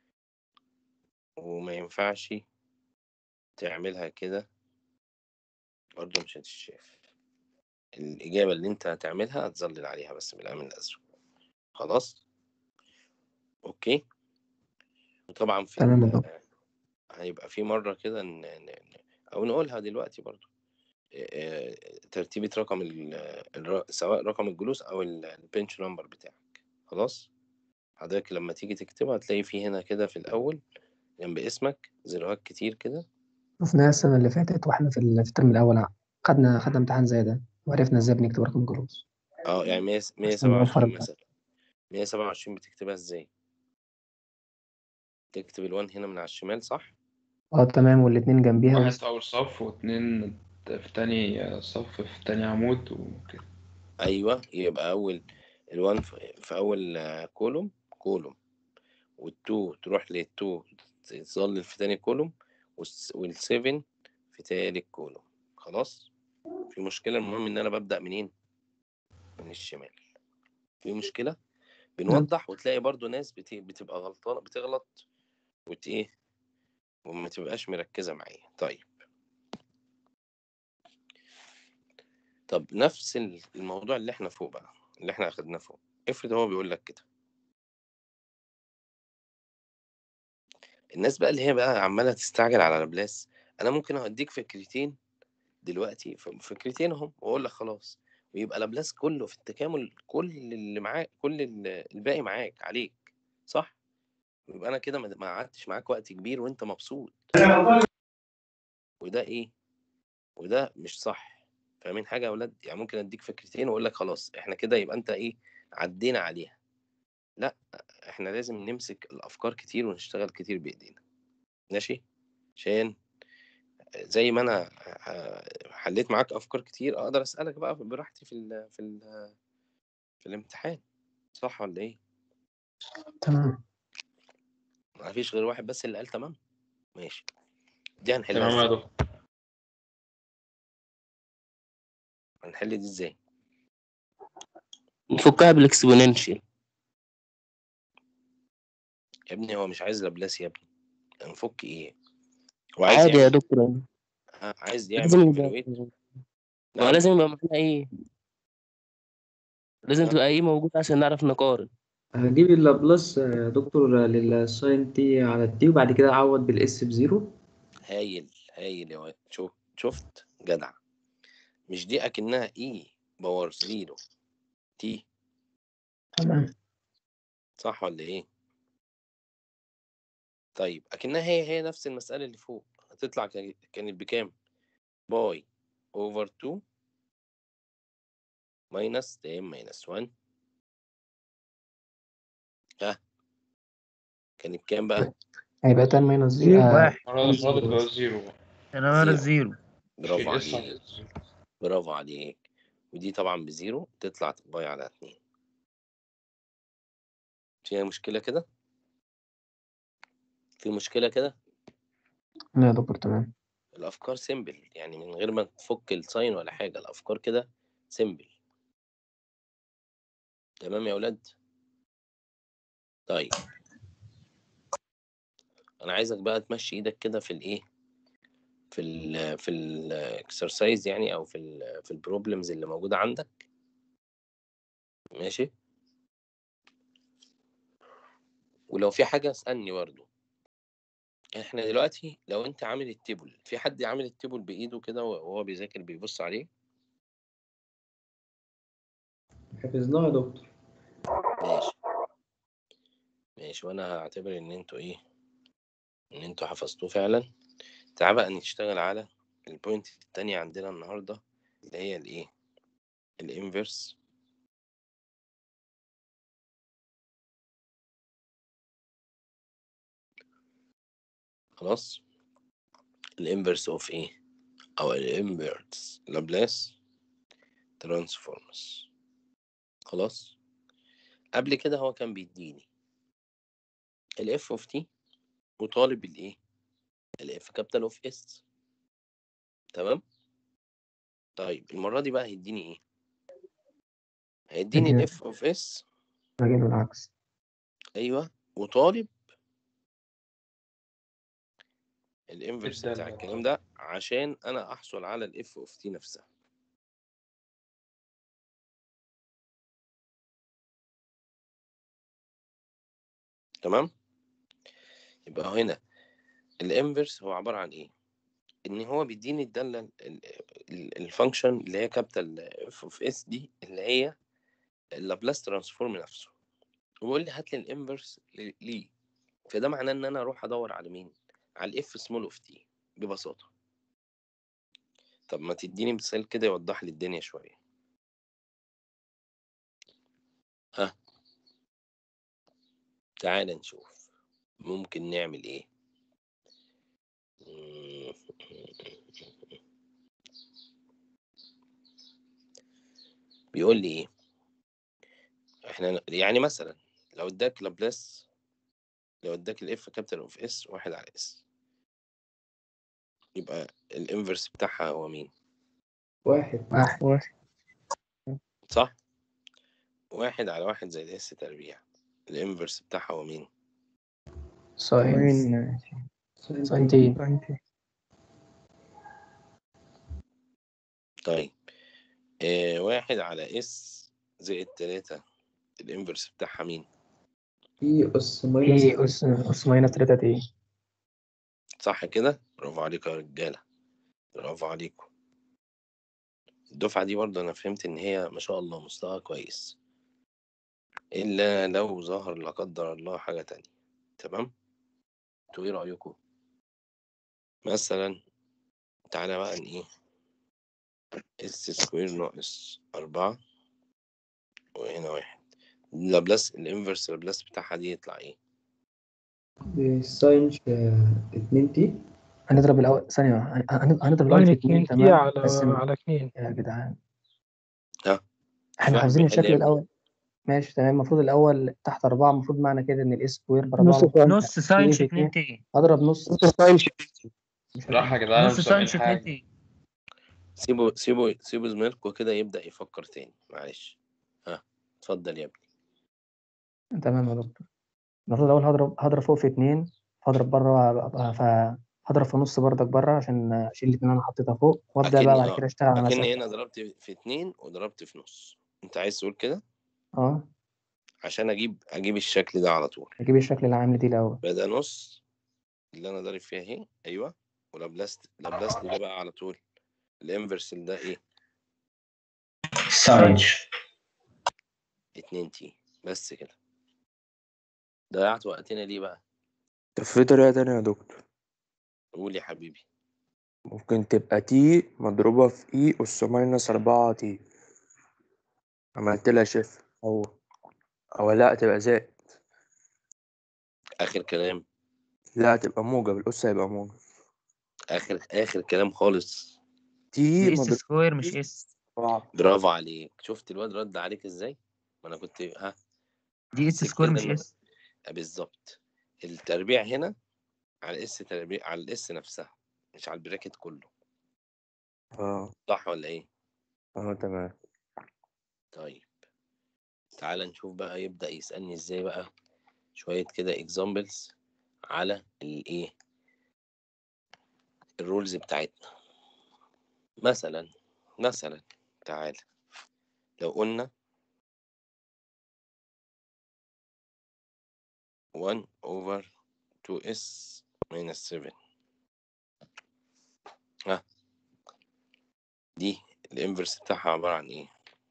Speaker 1: وما ينفعش تعملها كده برضه مش هتتشاف الإجابة اللي أنت هتعملها هتظلل عليها بس بالقلم الأزرق خلاص أوكي وطبعا في
Speaker 2: تمام يا
Speaker 1: ال-
Speaker 2: دكتور
Speaker 1: هيبقى في مرة كده ن... ن... أو نقولها دلوقتي برضو آه، ترتيبة رقم ال... الر... سواء رقم الجلوس أو البنش نمبر بتاعك خلاص حضرتك لما تيجي تكتبها هتلاقي في هنا كده في الأول جنب اسمك زيروهات كتير كده
Speaker 2: شفناها السنة اللي فاتت واحنا في ال- في الترم الأول خدنا خدنا امتحان زي ده وعرفنا ازاي بنكتب رقم الجلوس
Speaker 1: اه يعني مية مية
Speaker 2: عشان
Speaker 1: سبعة
Speaker 2: نوفر
Speaker 1: وعشرين
Speaker 2: الوقت
Speaker 1: مثلا مية سبعة وعشرين بتكتبها ازاي؟ تكتب الوان هنا من على الشمال صح؟
Speaker 2: اه تمام والاتنين جنبيها
Speaker 3: واحد
Speaker 2: وس-
Speaker 3: في أول صف واتنين في تاني صف في تاني عمود وكده
Speaker 1: أيوه يبقى أول الوان في في أول آه، كولوم كولوم والتو تروح للتو تظلل في تاني كولوم والس- والسيفن في تالت كولوم خلاص في مشكلة المهم إن أنا ببدأ منين؟ من الشمال في مشكلة بنوضح وتلاقي برضو ناس بت... بتبقى غلطانة بتغلط وت إيه وما تبقاش مركزة معايا طيب طب نفس ال- الموضوع اللي احنا فوق بقى اللي احنا أخدناه فوق افرض هو بيقول لك كده الناس بقى اللي هي بقى عمالة تستعجل على لابلاس أنا ممكن أديك فكرتين دلوقتي ف- فكرتين اهم واقول لك خلاص ويبقى لابلاس كله في التكامل كل اللي معاك كل ال- الباقي معاك عليك صح يبقى انا كده ما ما قعدتش معاك وقت كبير وانت مبسوط وده ايه وده مش صح فاهمين حاجه يا اولاد يعني ممكن اديك فكرتين واقول لك خلاص احنا كده يبقى انت ايه عدينا عليها لا احنا لازم نمسك الافكار كتير ونشتغل كتير بايدينا ماشي عشان زي ما انا ه- حليت معاك افكار كتير اقدر اسالك بقى براحتي في ال في ال في الامتحان صح ولا ايه
Speaker 2: تمام
Speaker 1: ما فيش غير واحد بس اللي قال تمام ماشي دي هنحلها
Speaker 3: تمام يا
Speaker 1: ازاي
Speaker 3: دكتور
Speaker 1: هنحل دي ازاي
Speaker 9: نفكها بالاكسبوننشال
Speaker 1: يا ابني هو مش عايز لابلاس يا ابني نفك ايه هو عايز
Speaker 9: عادي يا
Speaker 1: يعمل
Speaker 9: دكتور
Speaker 1: ها، عايز
Speaker 9: لازم
Speaker 1: يعمل
Speaker 9: يبقى
Speaker 1: ايفالويت
Speaker 9: ما هو
Speaker 1: نعم
Speaker 9: لازم يبقى معانا ايه لازم
Speaker 1: ها
Speaker 9: تبقى ايه موجود عشان نعرف نقارن
Speaker 10: هجيب اللابلاس يا دكتور للساين تي على التي وبعد كده أعوض بالإس بزيرو
Speaker 1: هايل هايل يا واد شوف شفت جدع مش دي اكنها اي باور زيرو تي
Speaker 2: تمام
Speaker 1: صح ولا ايه طيب اكنها هي هي نفس المسألة اللي فوق هتطلع كان- كانت بكام باي اوفر 2 ماينس تان ماينس 1 ها كانت كام بقى
Speaker 2: هيبقى تان ماينس زيرو آه
Speaker 4: واحد
Speaker 3: المرة
Speaker 2: ماينس
Speaker 3: المرة دي
Speaker 2: زيرو
Speaker 3: تبقى
Speaker 2: بس
Speaker 3: زيرو
Speaker 4: انا ورا
Speaker 1: زيرو
Speaker 4: الزيرو
Speaker 1: برافو
Speaker 3: شيل اس على
Speaker 1: عليك
Speaker 3: الزيرو
Speaker 1: برافو عليك ودي طبعا بزيرو تطلع باي على اتنين فيها مشكلة كده في مشكلة كده
Speaker 2: لا يا دكتور تمام
Speaker 1: الأفكار سيمبل يعني من غير ما تفك الساين ولا حاجة الأفكار كده سيمبل تمام يا أولاد طيب أنا عايزك بقى تمشي إيدك كده في الإيه في ال في الاكسرسايز يعني أو في ال في البروبلمز اللي موجودة عندك ماشي ولو في حاجة اسألني برضه احنا دلوقتي لو انت عامل التيبل في حد عامل التيبل بايده كده وهو بيذاكر بيبص عليه
Speaker 10: حفظناها يا دكتور
Speaker 1: ماشي ماشي وانا هعتبر ان انتوا ايه ان انتوا حفظتوه فعلا تعال بقى نشتغل على البوينت التانية عندنا النهاردة اللي هي الايه الانفرس خلاص الانفرس اوف ايه او الانفرس لابلاس ترانسفورمز خلاص قبل كده هو كان بيديني الاف اوف تي وطالب الايه الاف كابيتال اوف اس تمام طيب المره دي بقى هيديني ايه هيديني
Speaker 2: هيديني-
Speaker 1: الاف اوف اس
Speaker 2: راجل والعكس
Speaker 1: ايوه وطالب الانفرس بتاع
Speaker 3: الدالة.
Speaker 1: الكلام ده عشان انا احصل على الاف اوف تي نفسها تمام يبقى هنا الانفرس هو عباره عن ايه ان هو بيديني الداله الفانكشن اللي هي كابيتال اف اوف اس دي اللي هي اللابلاس ترانسفورم نفسه ويقول لي هات لي الانفرس ليه فده معناه ان انا اروح ادور على مين على الاف سمول اوف تي ببساطه طب ما تديني مثال كده يوضح لي الدنيا شويه ها تعال نشوف ممكن نعمل ايه بيقول لي ايه احنا يعني مثلا لو اداك لابلاس لو اداك الاف كابيتال اوف اس واحد على اس يبقى الانفرس بتاعها هو مين
Speaker 10: واحد
Speaker 2: واحد
Speaker 6: واحد
Speaker 1: صح واحد على واحد زائد اس تربيع الانفرس بتاعها هو مين
Speaker 2: ساين ساينتين
Speaker 1: طيب آه واحد على اس زائد تلاتة الانفرس بتاعها مين
Speaker 10: في اس ماينس
Speaker 2: ايه اس اس ماينس 3 تي
Speaker 1: صح كده برافو عليكم يا رجالة برافو عليكم الدفعة دي برضه أنا فهمت إن هي ما شاء الله مستواها كويس إلا لو ظهر لا قدر الله حاجة تانية تمام انتوا إيه رأيكم مثلا تعالى بقى ن إيه اس سكوير ناقص أربعة وهنا واحد لابلاس الانفرس لابلاس بتاعها دي يطلع إيه
Speaker 10: ساين 2 تي
Speaker 2: هنضرب الاول ثانيه هن- هن- هنضرب الاول
Speaker 6: ساين
Speaker 2: في 2
Speaker 6: اتنين تي
Speaker 2: تمام
Speaker 6: على
Speaker 2: بس م-
Speaker 6: على اتنين
Speaker 2: يا جدعان
Speaker 1: ها
Speaker 2: احنا
Speaker 1: فاهم
Speaker 2: حافظين الشكل
Speaker 1: بيحل إيه؟
Speaker 2: الاول ماشي تمام المفروض الاول تحت أربعة المفروض معنى كده إن الإس سكوير بأربعة
Speaker 6: نص
Speaker 2: المفروض
Speaker 4: نص ساين
Speaker 2: في
Speaker 4: اتنين
Speaker 2: اتنين.
Speaker 4: تي
Speaker 2: أضرب نص مش
Speaker 3: راح يا جدعان
Speaker 4: نص
Speaker 3: مش
Speaker 4: ساين
Speaker 3: سامعين
Speaker 4: اتنين
Speaker 3: حاجة
Speaker 4: تي
Speaker 1: سيبوا سيبوا سيبوا زميلكوا كده يبدأ يفكر تاني معلش ها اتفضل يا ابني
Speaker 2: تمام يا دكتور المفروض الأول هضرب هضرب فوق في اتنين هضرب بره فهضرب في نص بردك بره عشان أشيل الاتنين اللي أنا حطيتها فوق وأبدأ بقى
Speaker 1: أكني
Speaker 2: بعد
Speaker 1: اه
Speaker 2: كده أشتغل على
Speaker 1: أكني
Speaker 2: مسافة
Speaker 1: هنا ضربت في اتنين وضربت في نص أنت عايز تقول كده
Speaker 2: أه
Speaker 1: عشان أجيب أجيب الشكل ده على طول
Speaker 2: أجيب الشكل العام دي الأول
Speaker 1: يبقى ده نص اللي أنا ضارب فيها اهي أيوه ولابلاست لابلاست ده بقى على طول الانفرس ده إيه
Speaker 8: ساين
Speaker 1: اتنين تي بس كده ضيعت وقتنا ليه بقى
Speaker 12: طب في طريقة تانية يا دكتور
Speaker 1: قول يا حبيبي
Speaker 12: ممكن تبقى تي مضروبة في اي أس ماينس أربعة تي عملت لها شيفت أو أو لا تبقى زائد
Speaker 1: آخر كلام
Speaker 12: لا تبقى موجب الأس هيبقى موجب
Speaker 1: آخر آخر كلام خالص
Speaker 12: تي
Speaker 4: دي اس
Speaker 12: مضروبة
Speaker 4: سكوير مش اس
Speaker 12: أربعة
Speaker 1: برافو عليك شفت الواد رد عليك ازاي ما انا كنت ها
Speaker 4: دي اس
Speaker 1: سبت
Speaker 4: سكوير
Speaker 1: لنا
Speaker 4: مش
Speaker 1: الم-
Speaker 4: اس
Speaker 1: بالظبط التربيع هنا على الاس تربيع على الاس نفسها مش على البراكت كله
Speaker 12: اه
Speaker 1: صح ولا ايه
Speaker 12: اه تمام
Speaker 1: طيب تعال نشوف بقى يبدأ يسألني ازاي بقى شوية كده examples على الايه الرولز بتاعتنا مثلا مثلا تعال لو قلنا 1 over 2s minus 7 ها دي الانفرس بتاعها عبارة عن ايه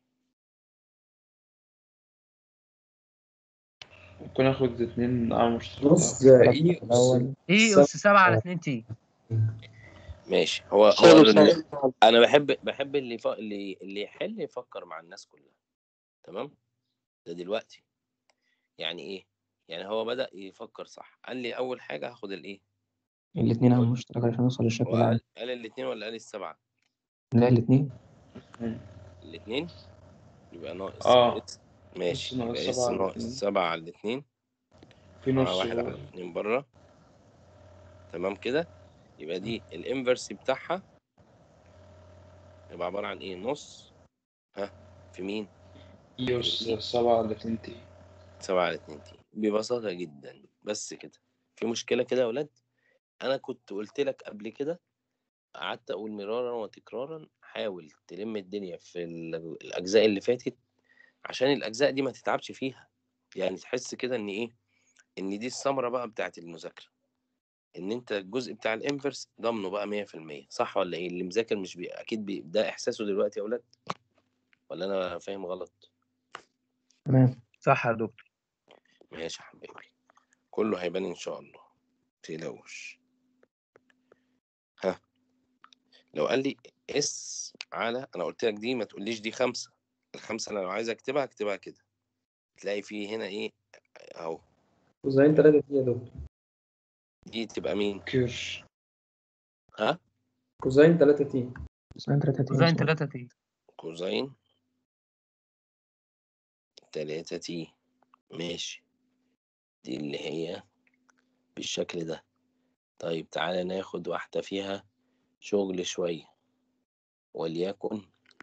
Speaker 3: ممكن اخد اتنين على مشترك
Speaker 10: نص اي
Speaker 2: الأول
Speaker 4: اي اس سبعة على اتنين تي
Speaker 1: ماشي هو هو
Speaker 6: شغل
Speaker 1: اللي
Speaker 6: ساين
Speaker 1: انا بحب بحب اللي ف... اللي اللي يحل يفكر مع الناس كلها تمام ده دلوقتي يعني ايه يعني هو بدأ يفكر صح قال لي اول حاجة هاخد الايه
Speaker 2: الاتنين على المشترك عشان نوصل للشكل
Speaker 1: هو
Speaker 2: العام
Speaker 1: قال قال الاثنين ولا قال السبعة
Speaker 2: لا الاتنين
Speaker 1: الاثنين يبقى ناقص
Speaker 3: اه
Speaker 1: اس ماشي
Speaker 3: ناقص
Speaker 1: يبقى اس
Speaker 3: سبعة على
Speaker 1: ناقص
Speaker 3: الاتنين.
Speaker 1: سبعة على الاثنين
Speaker 3: في
Speaker 1: مع
Speaker 3: نص
Speaker 1: واحد على
Speaker 3: جوه.
Speaker 1: اتنين بره تمام كده يبقى دي الانفرس بتاعها يبقى عبارة عن ايه نص ها في مين
Speaker 3: اي اس سبعة على اتنين تي
Speaker 1: سبعة على اتنين تي ببساطة جدا بس كده في مشكلة كده يا ولاد أنا كنت قلت لك قبل كده قعدت أقول مرارا وتكرارا حاول تلم الدنيا في ال- الأجزاء اللي فاتت عشان الأجزاء دي ما تتعبش فيها يعني تحس كده إن إيه إن دي الثمرة بقى بتاعت المذاكرة إن أنت الجزء بتاع الإنفرس ضامنه بقى مية في المية صح ولا إيه اللي مذاكر مش بي... أكيد بي... ده إحساسه دلوقتي يا ولاد ولا أنا فاهم غلط
Speaker 2: تمام
Speaker 4: صح يا دكتور
Speaker 1: ماشي يا حبيبي كله هيبان ان شاء الله متقلقوش ها لو قال لي اس على انا قلت لك دي ما تقوليش دي خمسة الخمسة انا لو عايز اكتبها اكتبها كده تلاقي فيه هنا ايه اهو
Speaker 10: كوزين 3 تي يا دكتور
Speaker 1: دي تبقى مين
Speaker 3: كيرش
Speaker 1: ها
Speaker 10: كوزين 3 تي
Speaker 2: كوزين 3 تي
Speaker 4: كوزين 3 تي
Speaker 1: كوزين تلاتة تي ماشي دي اللي هي بالشكل ده طيب تعالى ناخد واحدة فيها شغل شوية وليكن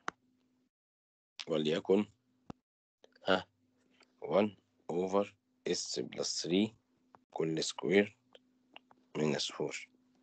Speaker 1: وليكن ها 1 over s بلس 3 كل سكوير ماينس 4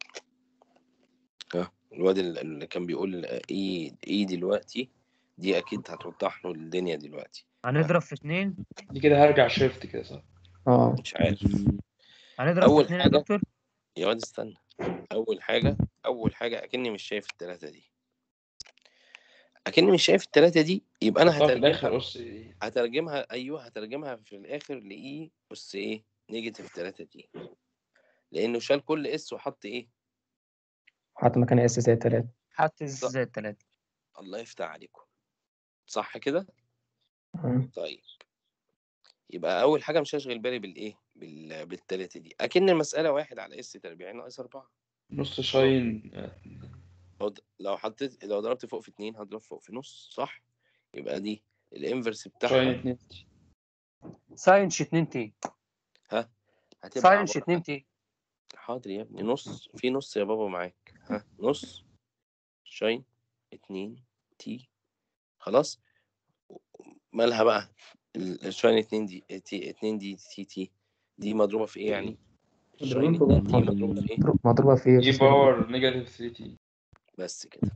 Speaker 1: ها الواد ال- اللي كان بيقول اي اي دلوقتي دي اكيد هتوضح له الدنيا دلوقتي
Speaker 4: هنضرب في اتنين
Speaker 3: دي كده هرجع شيفت كده صح؟
Speaker 2: اه
Speaker 1: مش عارف
Speaker 4: هنضرب في
Speaker 1: اول
Speaker 4: اتنين يا
Speaker 1: حاجة
Speaker 4: دكتور
Speaker 1: يا واد استنى اول حاجة اول حاجة اكني مش شايف التلاتة دي اكني مش شايف التلاتة دي يبقى انا
Speaker 3: حطها في
Speaker 1: هترجمها
Speaker 3: الاخر اس ايه
Speaker 1: هترجمها ايوه هترجمها في الاخر لاي اس ايه نيجاتيف 3 دي لانه شال كل اس وحط ايه
Speaker 2: حط مكان اس زائد 3
Speaker 4: حط زائد 3
Speaker 1: الله يفتح عليكم صح كده طيب يبقى اول حاجه مش هشغل بالي بالايه بال... بالتلاتة دي اكن المساله واحد على اس تربيع ناقص أربعة
Speaker 3: نص شاين
Speaker 1: لو د- لو حطيت لو ضربت فوق في اتنين هضرب فوق في نص صح يبقى دي الانفرس
Speaker 3: شاين
Speaker 1: بتاعها
Speaker 3: اتنين تي
Speaker 4: ساينش 2 تي
Speaker 1: ها هتبقى
Speaker 4: ساينش
Speaker 1: عبارة
Speaker 4: 2 تي
Speaker 1: حاضر يا ابني نص في نص يا بابا معاك ها نص شاين اتنين تي خلاص مالها بقى ال- الشاين اتنين دي تي اتنين دي تي تي دي مضروبة في ايه يعني؟ الشاين
Speaker 10: مضروبين في
Speaker 1: اتنين
Speaker 10: بعض.
Speaker 1: تي مضروبة في ايه؟
Speaker 2: مضروبة في
Speaker 3: اي باور نيجاتيف 3 تي
Speaker 1: بس كده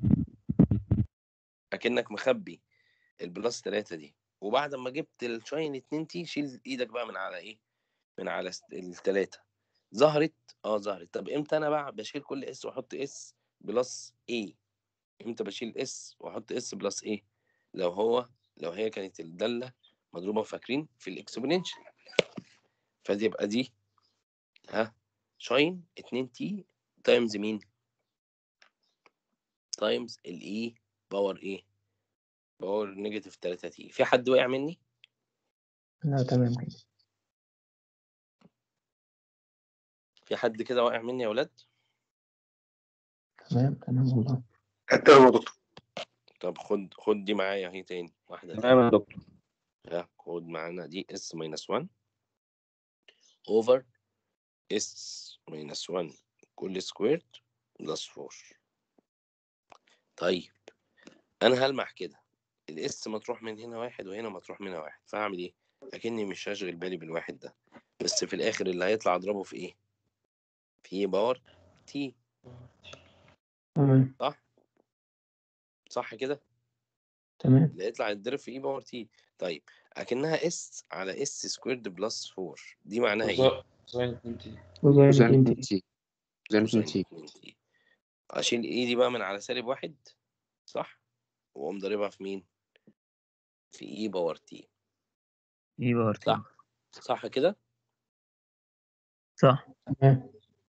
Speaker 1: اكنك مخبي البلس تلاتة دي وبعد ما جبت الشاين اتنين تي شيل ايدك بقى من على ايه؟ من على ست- التلاتة ظهرت اه ظهرت طب امتى انا بقى بشيل كل اس واحط اس بلس ايه امتى بشيل اس واحط اس بلس ايه لو هو لو هي كانت الداله مضروبه فاكرين في الاكسبوننشال فدي يبقى دي ها شاين 2 تي تايمز مين تايمز الاي باور ايه باور نيجاتيف 3 تي في حد وقع مني
Speaker 2: لا تمام كده
Speaker 1: في حد كده واقع مني يا ولاد
Speaker 2: تمام تمام والله
Speaker 1: تمام يا دكتور طب خد خد دي معايا اهي تاني واحده
Speaker 9: تمام يا دكتور
Speaker 1: ها خد معانا دي اس ماينس 1 اوفر اس ماينس 1 كل سكويرد بلس 4 طيب انا هلمح كده الاس مطروح من هنا واحد وهنا مطروح منها واحد فاعمل ايه اكني مش هشغل بالي بالواحد ده بس في الاخر اللي هيطلع اضربه في ايه في باور تي
Speaker 2: تمام
Speaker 1: صح صح كده
Speaker 2: تمام
Speaker 1: اللي هيطلع يتضرب في اي باور تي طيب اكنها اس على اس سكويرد بلس 4 دي معناها ايه
Speaker 3: كوزين 2 تي
Speaker 2: كوزين
Speaker 7: كوزين
Speaker 2: 2
Speaker 7: 2
Speaker 2: تي
Speaker 7: تي كوزين 2
Speaker 1: كوساين
Speaker 7: تي
Speaker 1: 2 تي اشيل ايدي بقى من على سالب واحد صح واقوم ضاربها في مين في اي باور تي
Speaker 4: اي باور تي
Speaker 1: صح صح كده
Speaker 4: صح
Speaker 2: تمام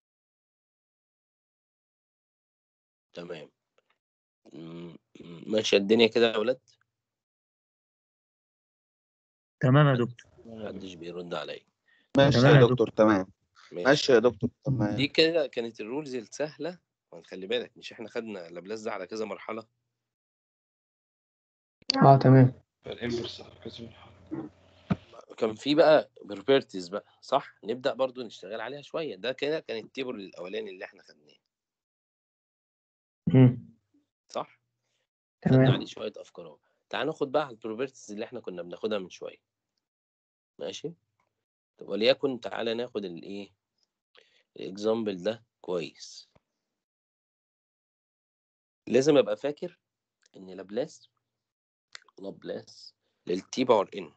Speaker 1: تمام م- م- ماشيه الدنيا كده يا ولاد
Speaker 4: تمام يا دكتور
Speaker 1: محدش بيرد عليا
Speaker 13: ماشي
Speaker 4: تمام
Speaker 13: يا
Speaker 4: يا
Speaker 13: دكتور تمام
Speaker 1: ماشي
Speaker 13: ماشي يا دكتور تمام
Speaker 1: دي كده كانت الرولز السهله خلي بالك مش احنا خدنا لابلاس ده على كذا مرحله
Speaker 2: اه تمام
Speaker 3: الانفرس على كذا مرحلة
Speaker 1: كان في بقى بروبرتيز بقى صح نبدا برضو نشتغل عليها شويه ده كده كان التيبل الاولاني اللي احنا خدناه
Speaker 2: مم.
Speaker 1: صح خدنا
Speaker 2: تمام
Speaker 1: عليه شويه افكار اهو تعال ناخد بقى على البروبرتيز اللي احنا كنا بناخدها من شويه ماشي طب وليكن تعالى ناخد الايه الاكزامبل ده كويس لازم ابقى فاكر ان لابلاس لابلاس للتي باور ان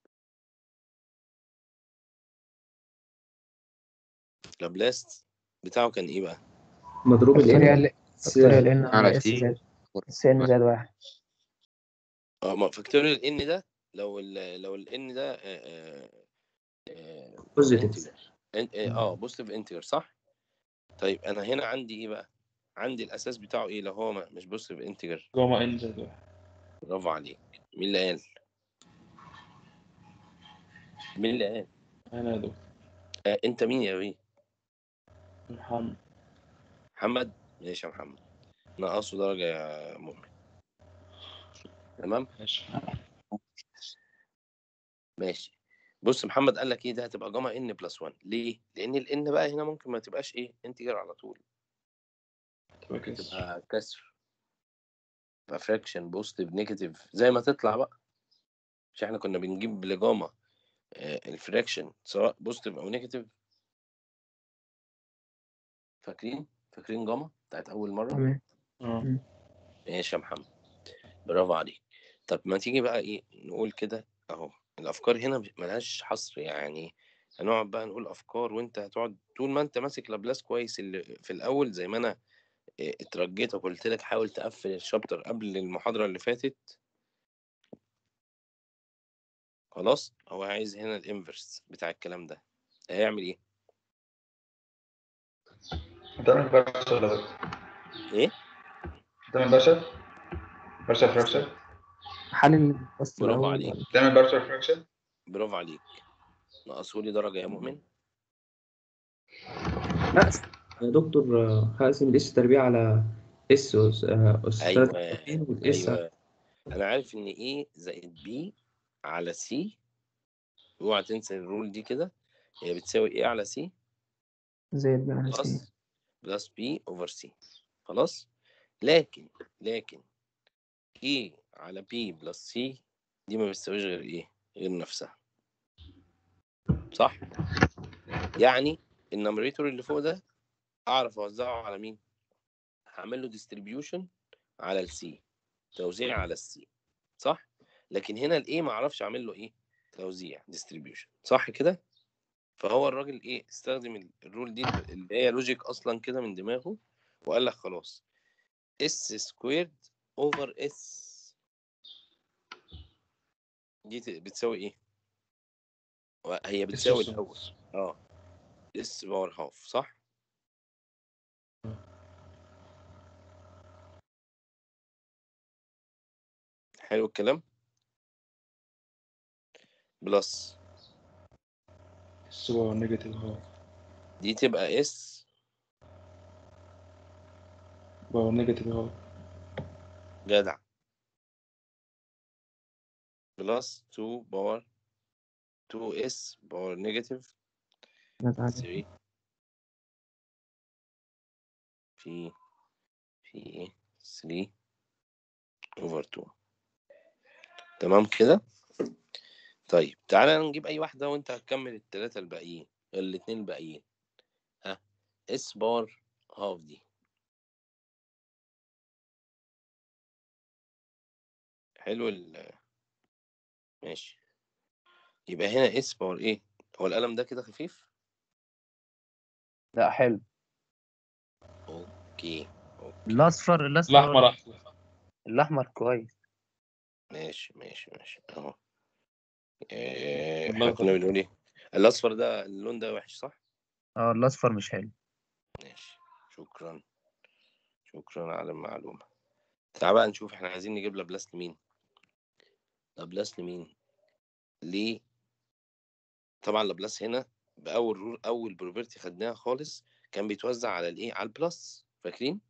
Speaker 1: لابلاس بتاعه كان ايه بقى
Speaker 10: مضروب ال
Speaker 2: فاكتوريال فاكتوريال ان
Speaker 7: على
Speaker 2: على اس
Speaker 7: تي
Speaker 2: زائد اس ان زائد واحد
Speaker 1: اه ما فاكتوريال ان ده لو ال لو ال ان ده
Speaker 10: Positive.
Speaker 1: انتجر اه بوزيتيف انتجر صح طيب انا هنا عندي ايه بقى عندي الاساس بتاعه ايه لو هو ما- مش بوزيتيف انتجر
Speaker 3: جاما ان زائد واحد
Speaker 1: برافو عليك مين اللي قال مين اللي قال
Speaker 3: انا يا دكتور
Speaker 1: آه انت مين يا بيه
Speaker 3: محمد
Speaker 1: محمد ماشي يا محمد نقصه درجة يا مؤمن تمام
Speaker 3: ماشي
Speaker 1: ماشي بص محمد قال لك ايه ده هتبقى جاما ان بلس 1 ليه لان الان بقى هنا ممكن ما تبقاش ايه انتجر على طول
Speaker 3: تبقى كسر
Speaker 1: تبقى كسر تبقى فراكشن بوزيتيف نيجاتيف زي ما تطلع بقى مش احنا كنا بنجيب لجاما آه، الفراكشن سواء بوزيتيف او نيجاتيف فاكرين فاكرين جاما بتاعت اول مره
Speaker 2: تمام
Speaker 3: اه
Speaker 1: ماشي يا محمد برافو عليك طب ما تيجي بقى ايه نقول كده اهو الافكار هنا ملهاش حصر يعني هنقعد بقى نقول افكار وانت هتقعد طول ما انت ماسك لابلاس كويس اللي في الاول زي ما انا إيه، اترجيت وقلت لك حاول تقفل الشابتر قبل المحاضره اللي فاتت خلاص هو عايز هنا الانفرس بتاع الكلام ده هيعمل ايه
Speaker 13: هتعمل باشا ولا بس؟
Speaker 1: ايه
Speaker 13: هتعمل باشا؟ باشا فراكشن؟
Speaker 2: حل بس
Speaker 1: برافو
Speaker 2: الأول
Speaker 1: عليك
Speaker 2: ولا-
Speaker 13: تعمل باشا فراكشن؟
Speaker 1: برافو عليك نقصولي درجه يا مؤمن
Speaker 10: هقسم يا دكتور آه، هقسم الاس تربيع على اس أس آه، أس
Speaker 1: ايوه
Speaker 10: تلات وتلاتين والاس
Speaker 1: ايوه انا عارف ان ايه زائد بي على سي اوعى تنسى الرول دي كده هي بتساوي ايه على سي
Speaker 2: زائد بي على سي
Speaker 1: بلس بلس بي اوفر سي خلاص لكن لكن ايه على بي بلس سي دي ما بتساويش غير ايه غير نفسها صح يعني النمريتور اللي فوق ده اعرف اوزعه على مين هعمل له ديستريبيوشن على السي توزيع على السي صح لكن هنا الايه ما اعرفش اعمل له ايه توزيع ديستريبيوشن صح كده فهو الراجل ايه استخدم ال- الرول دي اللي هي لوجيك اصلا كده من دماغه وقال لك خلاص اس سكويرد اوفر اس دي ت- بتساوي ايه و- هي بتساوي
Speaker 3: اس
Speaker 1: الاول اه اس باور هاف صح حلو الكلام بلس
Speaker 3: اس باور نيجاتيف هاف
Speaker 1: دي تبقى اس
Speaker 3: باور نيجاتيف هاف
Speaker 1: جدع بلس 2 باور 2 اس باور نيجاتيف
Speaker 2: زائد على
Speaker 1: 3 في في ايه 3 اوفر 2 تمام كده طيب تعالى نجيب اي واحده وانت هتكمل الثلاثه الباقيين الاثنين الباقيين ها اس بار هاف دي حلو ال ماشي يبقى هنا اس باور ايه هو القلم ده كده خفيف
Speaker 9: لا حلو
Speaker 1: اوكي
Speaker 4: الاصفر الاصفر
Speaker 3: الاحمر احلى
Speaker 9: الاحمر كويس
Speaker 1: ماشي ماشي ماشي اهو إيه،
Speaker 3: والله
Speaker 1: احنا كنا
Speaker 3: طب.
Speaker 1: بنقول ايه الاصفر ده اللون ده وحش صح
Speaker 4: اه الاصفر مش حلو
Speaker 1: ماشي شكرا شكرا على المعلومة تعال بقى نشوف احنا عايزين نجيب لابلاس لمين لابلاس لمين ليه طبعا لابلاس هنا بأول رول أول بروبرتي خدناها خالص كان بيتوزع على الإيه على البلس فاكرين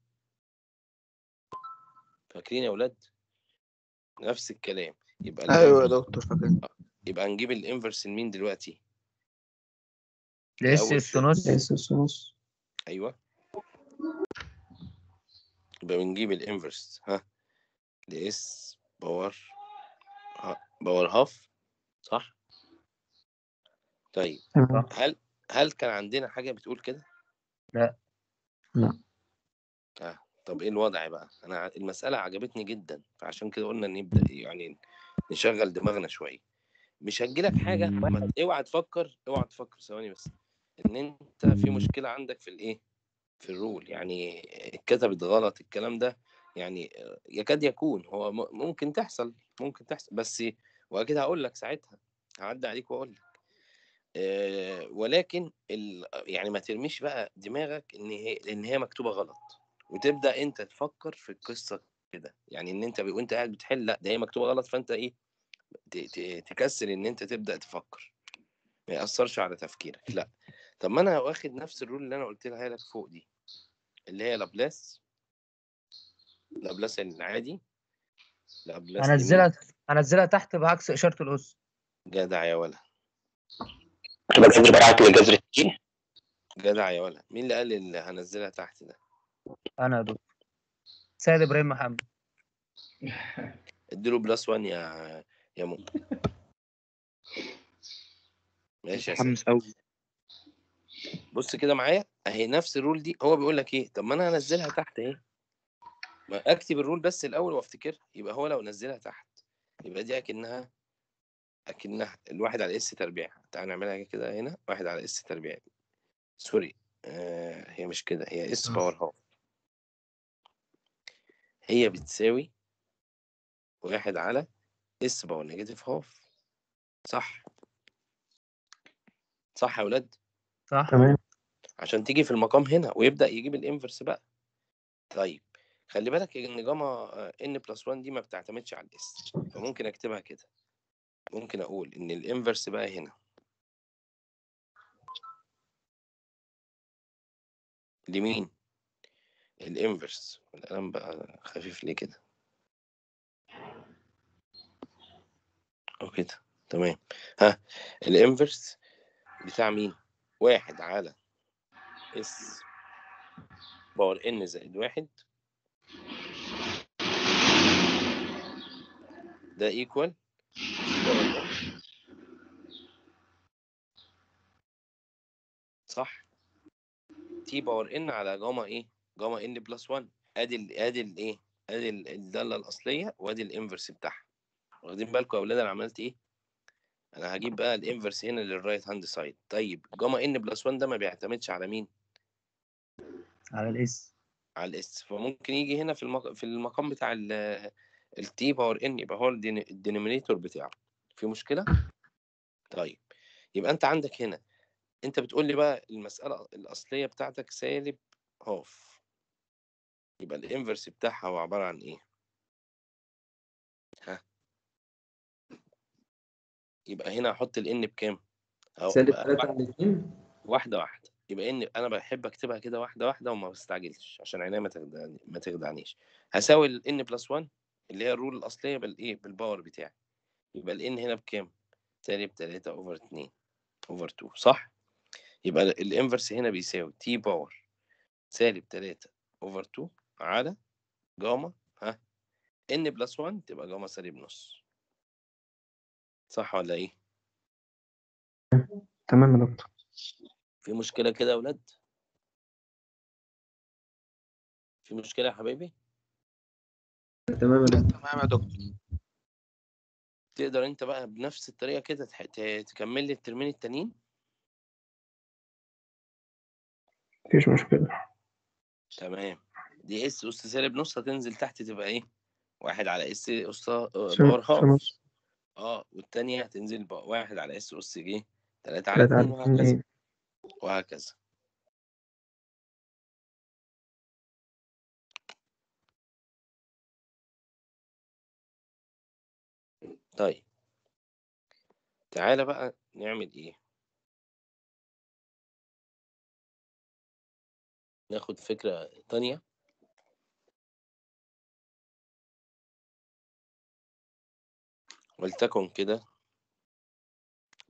Speaker 1: فاكرين يا أولاد نفس الكلام يبقى ال
Speaker 7: ايوه يا
Speaker 1: inverse-
Speaker 7: دكتور فاكر
Speaker 1: يبقى نجيب الانفرس لمين دلوقتي
Speaker 4: الاس
Speaker 1: لأول
Speaker 4: اس
Speaker 1: شيء.
Speaker 4: نص
Speaker 2: اس اس نص
Speaker 1: ايوه يبقى بنجيب الانفرس ها لاس باور ها- باور هاف صح طيب
Speaker 2: تمام
Speaker 1: هل هل كان عندنا حاجه بتقول كده
Speaker 4: لا
Speaker 2: لا
Speaker 1: اه طب ايه الوضع بقى انا ع- المساله عجبتني جدا فعشان كده قلنا نبدا يعني نشغل دماغنا شويه مش هتجيلك حاجه ما ت- اوعى تفكر اوعى تفكر ثواني بس ان انت في مشكله عندك في الايه في الرول يعني اتكتبت غلط الكلام ده يعني يكاد يكون هو م- ممكن تحصل ممكن تحصل بس واكيد هقول لك ساعتها هعدي عليك واقول لك آه، ولكن ال... يعني ما ترميش بقى دماغك ان هي ان هي مكتوبه غلط وتبدا انت تفكر في القصه كده يعني ان انت ب- وانت قاعد بتحل لا ده هي مكتوبه غلط فانت ايه ت... ت... تكسل ان انت تبدا تفكر ما ياثرش على تفكيرك لا طب ما انا واخد نفس الرول اللي انا قلت لها لك فوق دي اللي هي لابلاس لابلاس العادي لابلاس لمين
Speaker 4: هنزلها هنزلها تحت بعكس اشاره الاس
Speaker 1: جدع يا ولا
Speaker 14: تبقى جذر براعة لجذر تي
Speaker 1: جدع يا ولا مين اللي قال اللي هنزلها تحت ده
Speaker 4: انا يا دكتور سيد ابراهيم محمد
Speaker 1: اديله بلس 1 يا يا مو ماشي يا سيدي
Speaker 7: متحمس قوي
Speaker 1: بص كده معايا اهي نفس الرول دي هو بيقول لك ايه طب ما انا هنزلها تحت اهي ما اكتب الرول بس الاول وافتكرها يبقى هو لو نزلها تحت يبقى دي اكنها اكنها الواحد على اس تربيع تعال نعملها كده هنا واحد على اس تربيع سوري آه هي مش كده هي اس باور هاف هي بتساوي واحد على اس باور نيجاتيف هاف صح صح يا ولاد
Speaker 4: صح
Speaker 2: تمام
Speaker 1: عشان تيجي في المقام هنا ويبدأ يجيب الانفرس بقى طيب خلي بالك ان جاما ان بلس 1 دي ما بتعتمدش على الاس فممكن اكتبها كده ممكن اقول ان الانفرس بقى هنا لمين الانفرس القلم بقى خفيف ليه كده او كده تمام ها الانفرس بتاع مين واحد على اس باور ان زائد واحد ده ايكوال صح تي باور ان على جاما ايه جاما ان بلس 1 ادي ال ادي الايه ادي ال- الداله الاصليه وادي الانفرس بتاعها واخدين بالكم يا اولاد انا عملت ايه انا هجيب بقى الانفرس هنا للرايت هاند سايد طيب جاما ان بلس 1 ده ما بيعتمدش على مين
Speaker 4: على الاس
Speaker 1: على الاس فممكن يجي هنا في المق... في المقام بتاع التي باور ان يبقى هو الدينومينيتور بتاعه في مشكله طيب يبقى انت عندك هنا انت بتقول لي بقى المساله الاصليه بتاعتك سالب هاف يبقى الانفرس بتاعها هو عباره عن ايه ها يبقى هنا احط الان بكام أهو
Speaker 10: سالب
Speaker 1: بقى
Speaker 10: 3 على 2
Speaker 1: واحده واحده يبقى ان انا بحب اكتبها كده واحده واحده وما بستعجلش عشان عينيا ما تخدعني ما تخدعنيش هساوي الان بلس 1 اللي هي الرول الاصليه بالايه بالباور بتاعي يبقى الان هنا بكام سالب 3 اوفر 2 اوفر 2 صح يبقى الانفرس هنا بيساوي تي باور سالب 3 اوفر 2 على جاما ها ان بلس 1 تبقى جاما سالب نص صح ولا ايه
Speaker 2: تمام يا دكتور
Speaker 1: في مشكله كده يا اولاد في مشكله يا حبايبي
Speaker 10: تمام يا دكتور
Speaker 14: تمام يا دكتور
Speaker 1: تقدر انت بقى بنفس الطريقه كده تح- ت- تكمل لي الترمين التانيين
Speaker 2: مفيش مشكلة
Speaker 1: تمام دي اس اس سالب نص هتنزل تحت تبقى ايه واحد على اس اس
Speaker 2: سم-
Speaker 1: باور هاف
Speaker 2: سم-
Speaker 1: اه والتانية هتنزل بقى واحد على اس اس جي تلاتة على
Speaker 2: تلاتة
Speaker 1: اتنين
Speaker 2: على
Speaker 1: وهكذا
Speaker 2: اتنين
Speaker 1: وهكذا طيب تعالى بقى نعمل ايه ناخد فكرة تانية ولتكن كده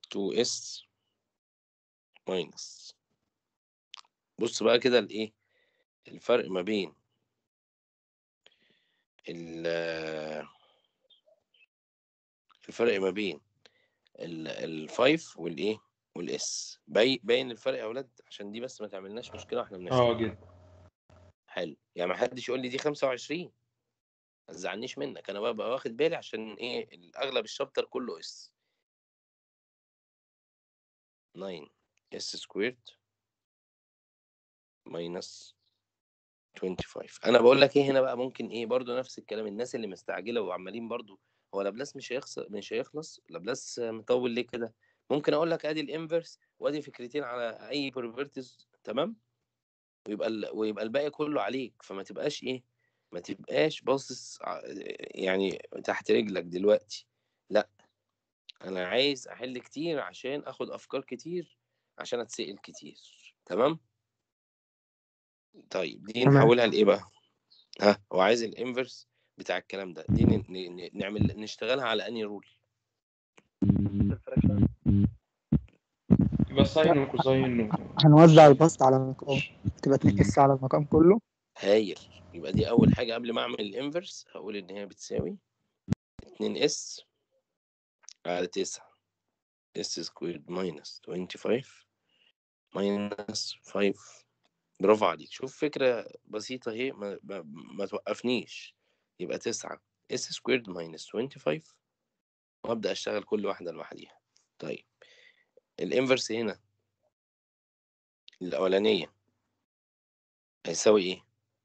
Speaker 1: 2s ماينس بص بقى كده الايه الفرق ما بين ال الفرق ما بين ال 5 والايه والاس باين باين الفرق يا اولاد عشان دي بس ما تعملناش مشكله واحنا بنشتغل
Speaker 3: اه جدا
Speaker 1: حلو يعني ما حدش يقول لي دي 25 ما تزعلنيش منك انا ببقى واخد بالي عشان ايه اغلب الشابتر كله اس 9 اس سكويرد ماينس 25 انا بقول لك ايه هنا بقى ممكن ايه برضو نفس الكلام الناس اللي مستعجله وعمالين برضو هو لابلاس مش هيخلص مش هيخلص لابلاس مطول ليه كده ممكن اقول لك ادي الانفرس وادي فكرتين على اي بروبرتيز تمام ويبقى ال... ويبقى الباقي كله عليك فما تبقاش ايه ما تبقاش باصص ع- يعني تحت رجلك دلوقتي لا انا عايز احل كتير عشان اخد افكار كتير عشان اتسأل كتير تمام طيب دي
Speaker 2: تمام.
Speaker 1: نحولها لايه بقى ها هو عايز الانفرس بتاع الكلام ده دي ن... ن... نعمل نشتغلها على انهي رول
Speaker 3: يبقى ساين وكوساين و...
Speaker 6: هنوزع البسط على المقام تبقى 2 اس على المقام كله
Speaker 1: هايل يبقى دي اول حاجه قبل ما اعمل الانفرس هقول ان هي بتساوي 2 اس على 9 اس سكويرد ماينس 25 ماينس 5 برافو عليك شوف فكره بسيطه اهي ما, ما, ما توقفنيش يبقى 9 اس سكويرد ماينس 25 وابدا اشتغل كل واحده لوحديها طيب الانفرس هنا الاولانيه هيساوي ايه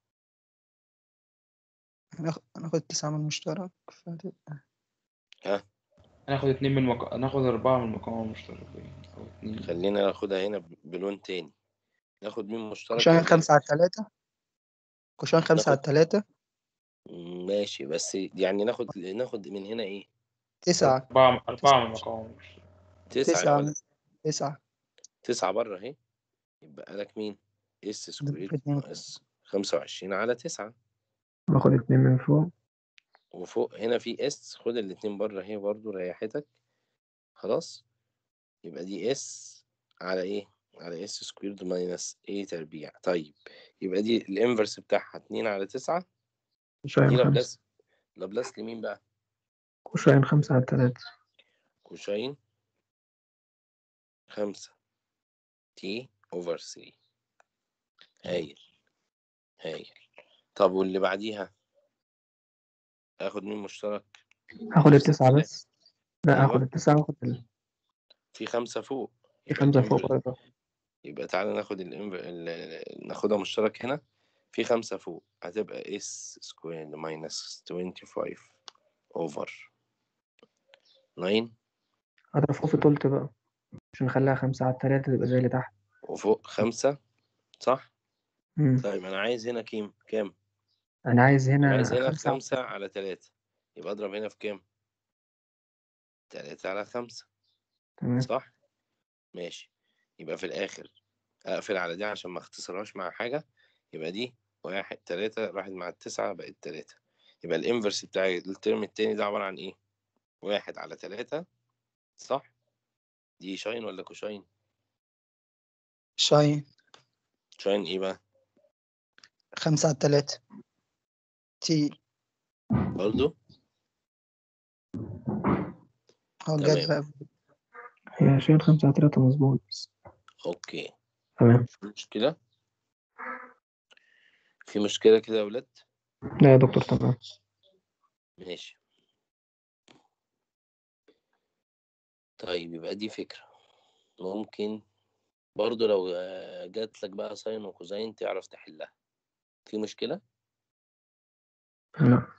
Speaker 6: هناخد هناخد 9 من المشترك فتبقى
Speaker 1: ها
Speaker 3: هناخد اتنين من المق... هناخد أربعة من المقام المشتركين أو اتنين
Speaker 1: خلينا ناخدها هنا ب- بلون تاني ناخد مين مشترك
Speaker 6: كوشان
Speaker 1: ولا
Speaker 6: 5 على 3 كوشان 5 على 3
Speaker 1: إيه؟ ماشي بس يعني ناخد ناخد من هنا ايه
Speaker 6: 9
Speaker 3: أربعة أربعة من المقام المشترك
Speaker 1: تسعة يا
Speaker 6: 9
Speaker 1: ولد
Speaker 6: 9
Speaker 1: تسعة بره اهي يبقى لك مين اس سكوير
Speaker 2: اتنين.
Speaker 1: ناقص خمسة وعشرين على تسعة
Speaker 2: باخد اتنين من فوق
Speaker 1: وفوق هنا في اس خد الاتنين بره اهي برضو ريحتك خلاص يبقى دي اس على ايه على اس سكويرد ماينس ايه تربيع طيب يبقى دي الانفرس بتاعها اتنين على تسعة دي
Speaker 2: كوشاين خمسة
Speaker 1: لابلاس لابلاس لمين بقى
Speaker 2: كوشاين خمسة على تلاتة
Speaker 1: كوشاين خمسة تي اوفر 3 هايل هايل طب واللي بعديها اخد مين مشترك
Speaker 2: هاخد التسعة بس لا
Speaker 1: أيوة.
Speaker 2: هاخد التسعة واخد ال...
Speaker 1: في خمسة فوق
Speaker 2: في
Speaker 1: يبقى
Speaker 2: خمسة
Speaker 1: الانفرس
Speaker 2: فوق برضه
Speaker 1: يبقى تعالى ناخد الانف... ال... ناخدها مشترك هنا في خمسة فوق هتبقى اس سكوير ماينس 25 اوفر 9
Speaker 2: هضرب فوق في تلت بقى عشان نخليها خمسة على تلاتة تبقى زي اللي تحت
Speaker 1: وفوق خمسة صح؟
Speaker 2: مم.
Speaker 1: طيب أنا عايز هنا كام؟ كام؟
Speaker 2: أنا عايز
Speaker 1: أنا
Speaker 2: هنا
Speaker 1: عايز هنا
Speaker 2: خمسة
Speaker 1: خمسة على تلاتة يبقى أضرب هنا في كام؟ تلاتة على خمسة
Speaker 2: تمام
Speaker 1: صح؟ ماشي يبقى في الآخر أقفل على دي عشان ما اختصرهاش مع حاجة يبقى دي واحد تلاتة راحت مع التسعة بقت تلاتة يبقى الانفرس بتاع الترم التاني ده عبارة عن إيه؟ واحد على تلاتة صح؟ دي شاين ولا كوشاين؟
Speaker 6: شاين
Speaker 1: شاين إيه بقى؟
Speaker 6: 5 على 3 تي
Speaker 1: برضو؟
Speaker 6: هو
Speaker 1: تمام.
Speaker 6: جت بقى
Speaker 2: هي عشان خمسة على تلاتة مظبوط
Speaker 1: أوكي
Speaker 2: تمام
Speaker 1: في مشكلة؟ في مشكلة كده يا ولاد؟
Speaker 2: لا يا دكتور تمام
Speaker 1: ماشي طيب يبقى دي فكرة ممكن برضو لو آه، جات لك بقى ساين وكوزين تعرف تحلها في مشكلة
Speaker 2: لا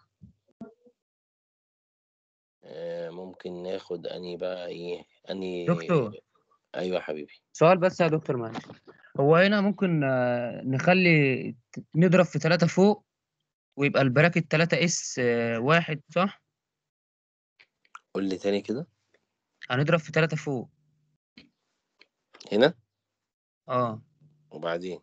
Speaker 1: آه، ممكن ناخد أني بقى إيه أني
Speaker 4: دكتور
Speaker 1: أيوة يا حبيبي
Speaker 4: سؤال بس يا دكتور معلش هو هنا ممكن آه، نخلي ت- نضرب في ثلاثة فوق ويبقى البراكت 3 اس واحد صح؟
Speaker 1: قول لي تاني كده
Speaker 4: هنضرب في ثلاثة فوق
Speaker 1: هنا
Speaker 4: اه
Speaker 1: وبعدين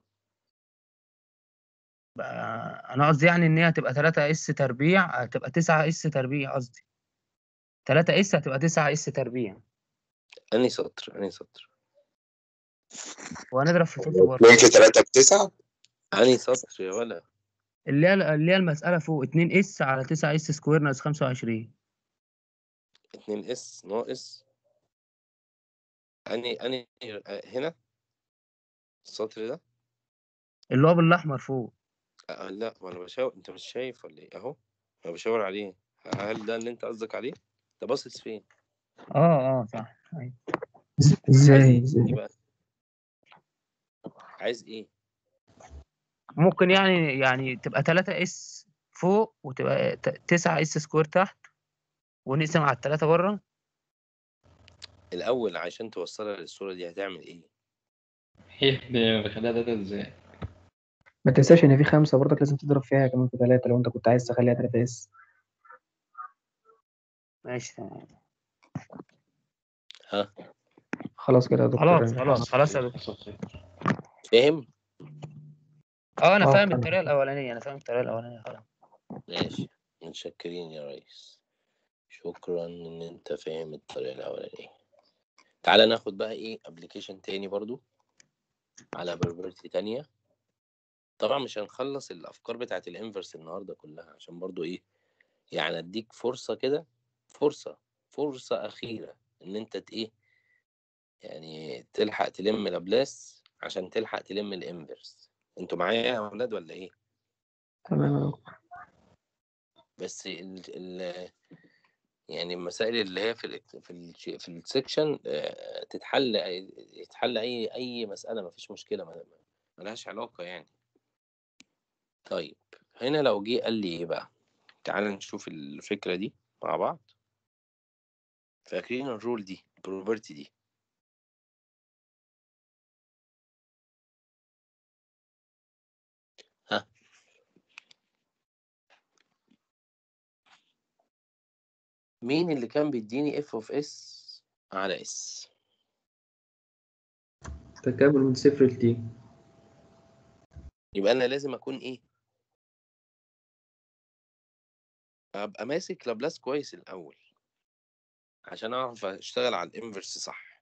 Speaker 4: بقى انا قصدي يعني ان هي هتبقى 3 اس تربيع هتبقى 9 اس تربيع قصدي 3 اس هتبقى 9 اس تربيع
Speaker 1: انهي سطر انهي سطر
Speaker 4: وهنضرب في توت برضه
Speaker 11: اتنين في تلاتة بتسعة
Speaker 1: انهي سطر يا ولا
Speaker 4: اللي هي اللي هي المسألة فوق 2 اس على 9 اس سكوير ناقص 25
Speaker 1: 2 اس ناقص انهي انهي هنا السطر ده
Speaker 4: اللي هو بالاحمر فوق
Speaker 1: آه لا وانا بشاور انت مش شايف ولا ايه اهو انا بشاور عليه هل ده اللي انت قصدك عليه انت باصص فين
Speaker 4: اه اه صح أيوة.
Speaker 2: ازاي
Speaker 1: ايه
Speaker 2: ازاي
Speaker 1: بقى عايز ايه
Speaker 4: ممكن يعني يعني تبقى 3 اس فوق وتبقى 9 اس سكوير تحت ونقسم على التلاتة بره
Speaker 1: الاول عشان توصلها للصوره دي هتعمل ايه
Speaker 3: هي دي بخليها داتا ازاي
Speaker 2: ما تنساش ان في خمسة برضك لازم تضرب فيها كمان في ثلاثة لو انت كنت عايز تخليها 3 اس
Speaker 4: ماشي تمام
Speaker 1: ها
Speaker 2: خلاص كده يا دكتور
Speaker 4: خلاص
Speaker 2: يعني
Speaker 4: خلاص خلاص يا دكتور
Speaker 1: فاهم
Speaker 4: اه انا
Speaker 2: اه
Speaker 4: فاهم
Speaker 2: فاهم.
Speaker 4: الطريقة الأولانية انا فاهم الطريقة الأولانية خلاص
Speaker 1: ماشي متشكرين يا ريس شكرا ان انت فاهم الطريقه الاولانيه تعالى ناخد بقى ايه ابلكيشن تاني برضو على بروبرتي تانية طبعا مش هنخلص الافكار بتاعت الانفرس النهارده كلها عشان برضو ايه يعني اديك فرصه كده فرصه فرصه اخيره ان انت ت- ايه يعني تلحق تلم لابلاس عشان تلحق تلم الانفرس انتوا معايا يا اولاد ولا ايه
Speaker 2: تمام يا دكتور
Speaker 1: بس ال ال يعني المسائل اللي هي في ال في ال في السكشن آه، تتحل يتحل اي اي مساله ما فيش مشكله ما ملهاش علاقه يعني طيب هنا لو جه قال لي ايه بقى تعال نشوف الفكره دي مع بعض فاكرين الرول دي البروبرتي دي ها مين اللي كان بيديني اف اوف اس على اس
Speaker 10: تكامل من صفر لتي
Speaker 1: يبقى انا لازم اكون ايه ابقى ماسك لابلاس كويس الاول عشان اعرف اشتغل على الانفرس صح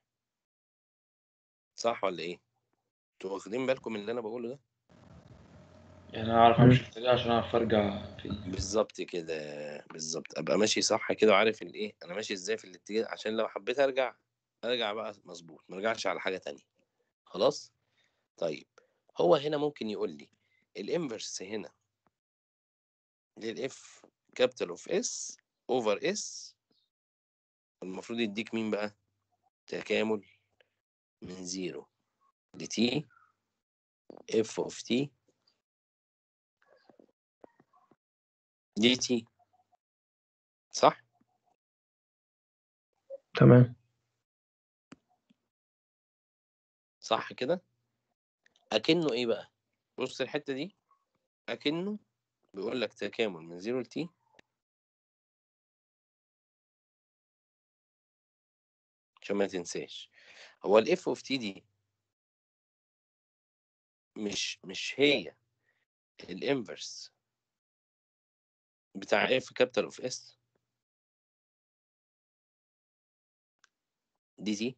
Speaker 1: صح ولا ايه انتوا واخدين بالكم من اللي انا بقوله ده
Speaker 3: يعني اعرف امشي الطريقة عشان اعرف ارجع فيه
Speaker 1: بالظبط كده بالظبط ابقى ماشي صح كده وعارف الايه انا ماشي ازاي في الاتجاه عشان لو حبيت ارجع ارجع بقى مظبوط ما ارجعش على حاجه تانية خلاص طيب هو هنا ممكن يقول لي الانفرس هنا للاف كابيتال اوف اس اوفر اس المفروض يديك مين بقى تكامل من زيرو لتي اف اوف تي دي تي صح
Speaker 2: تمام
Speaker 1: صح كده اكنه ايه بقى بص الحته دي اكنه بيقول لك تكامل من زيرو لتي عشان ما تنساش هو الاف اوف تي دي مش مش هي الانفرس بتاع اف كابيتال اوف اس دي تي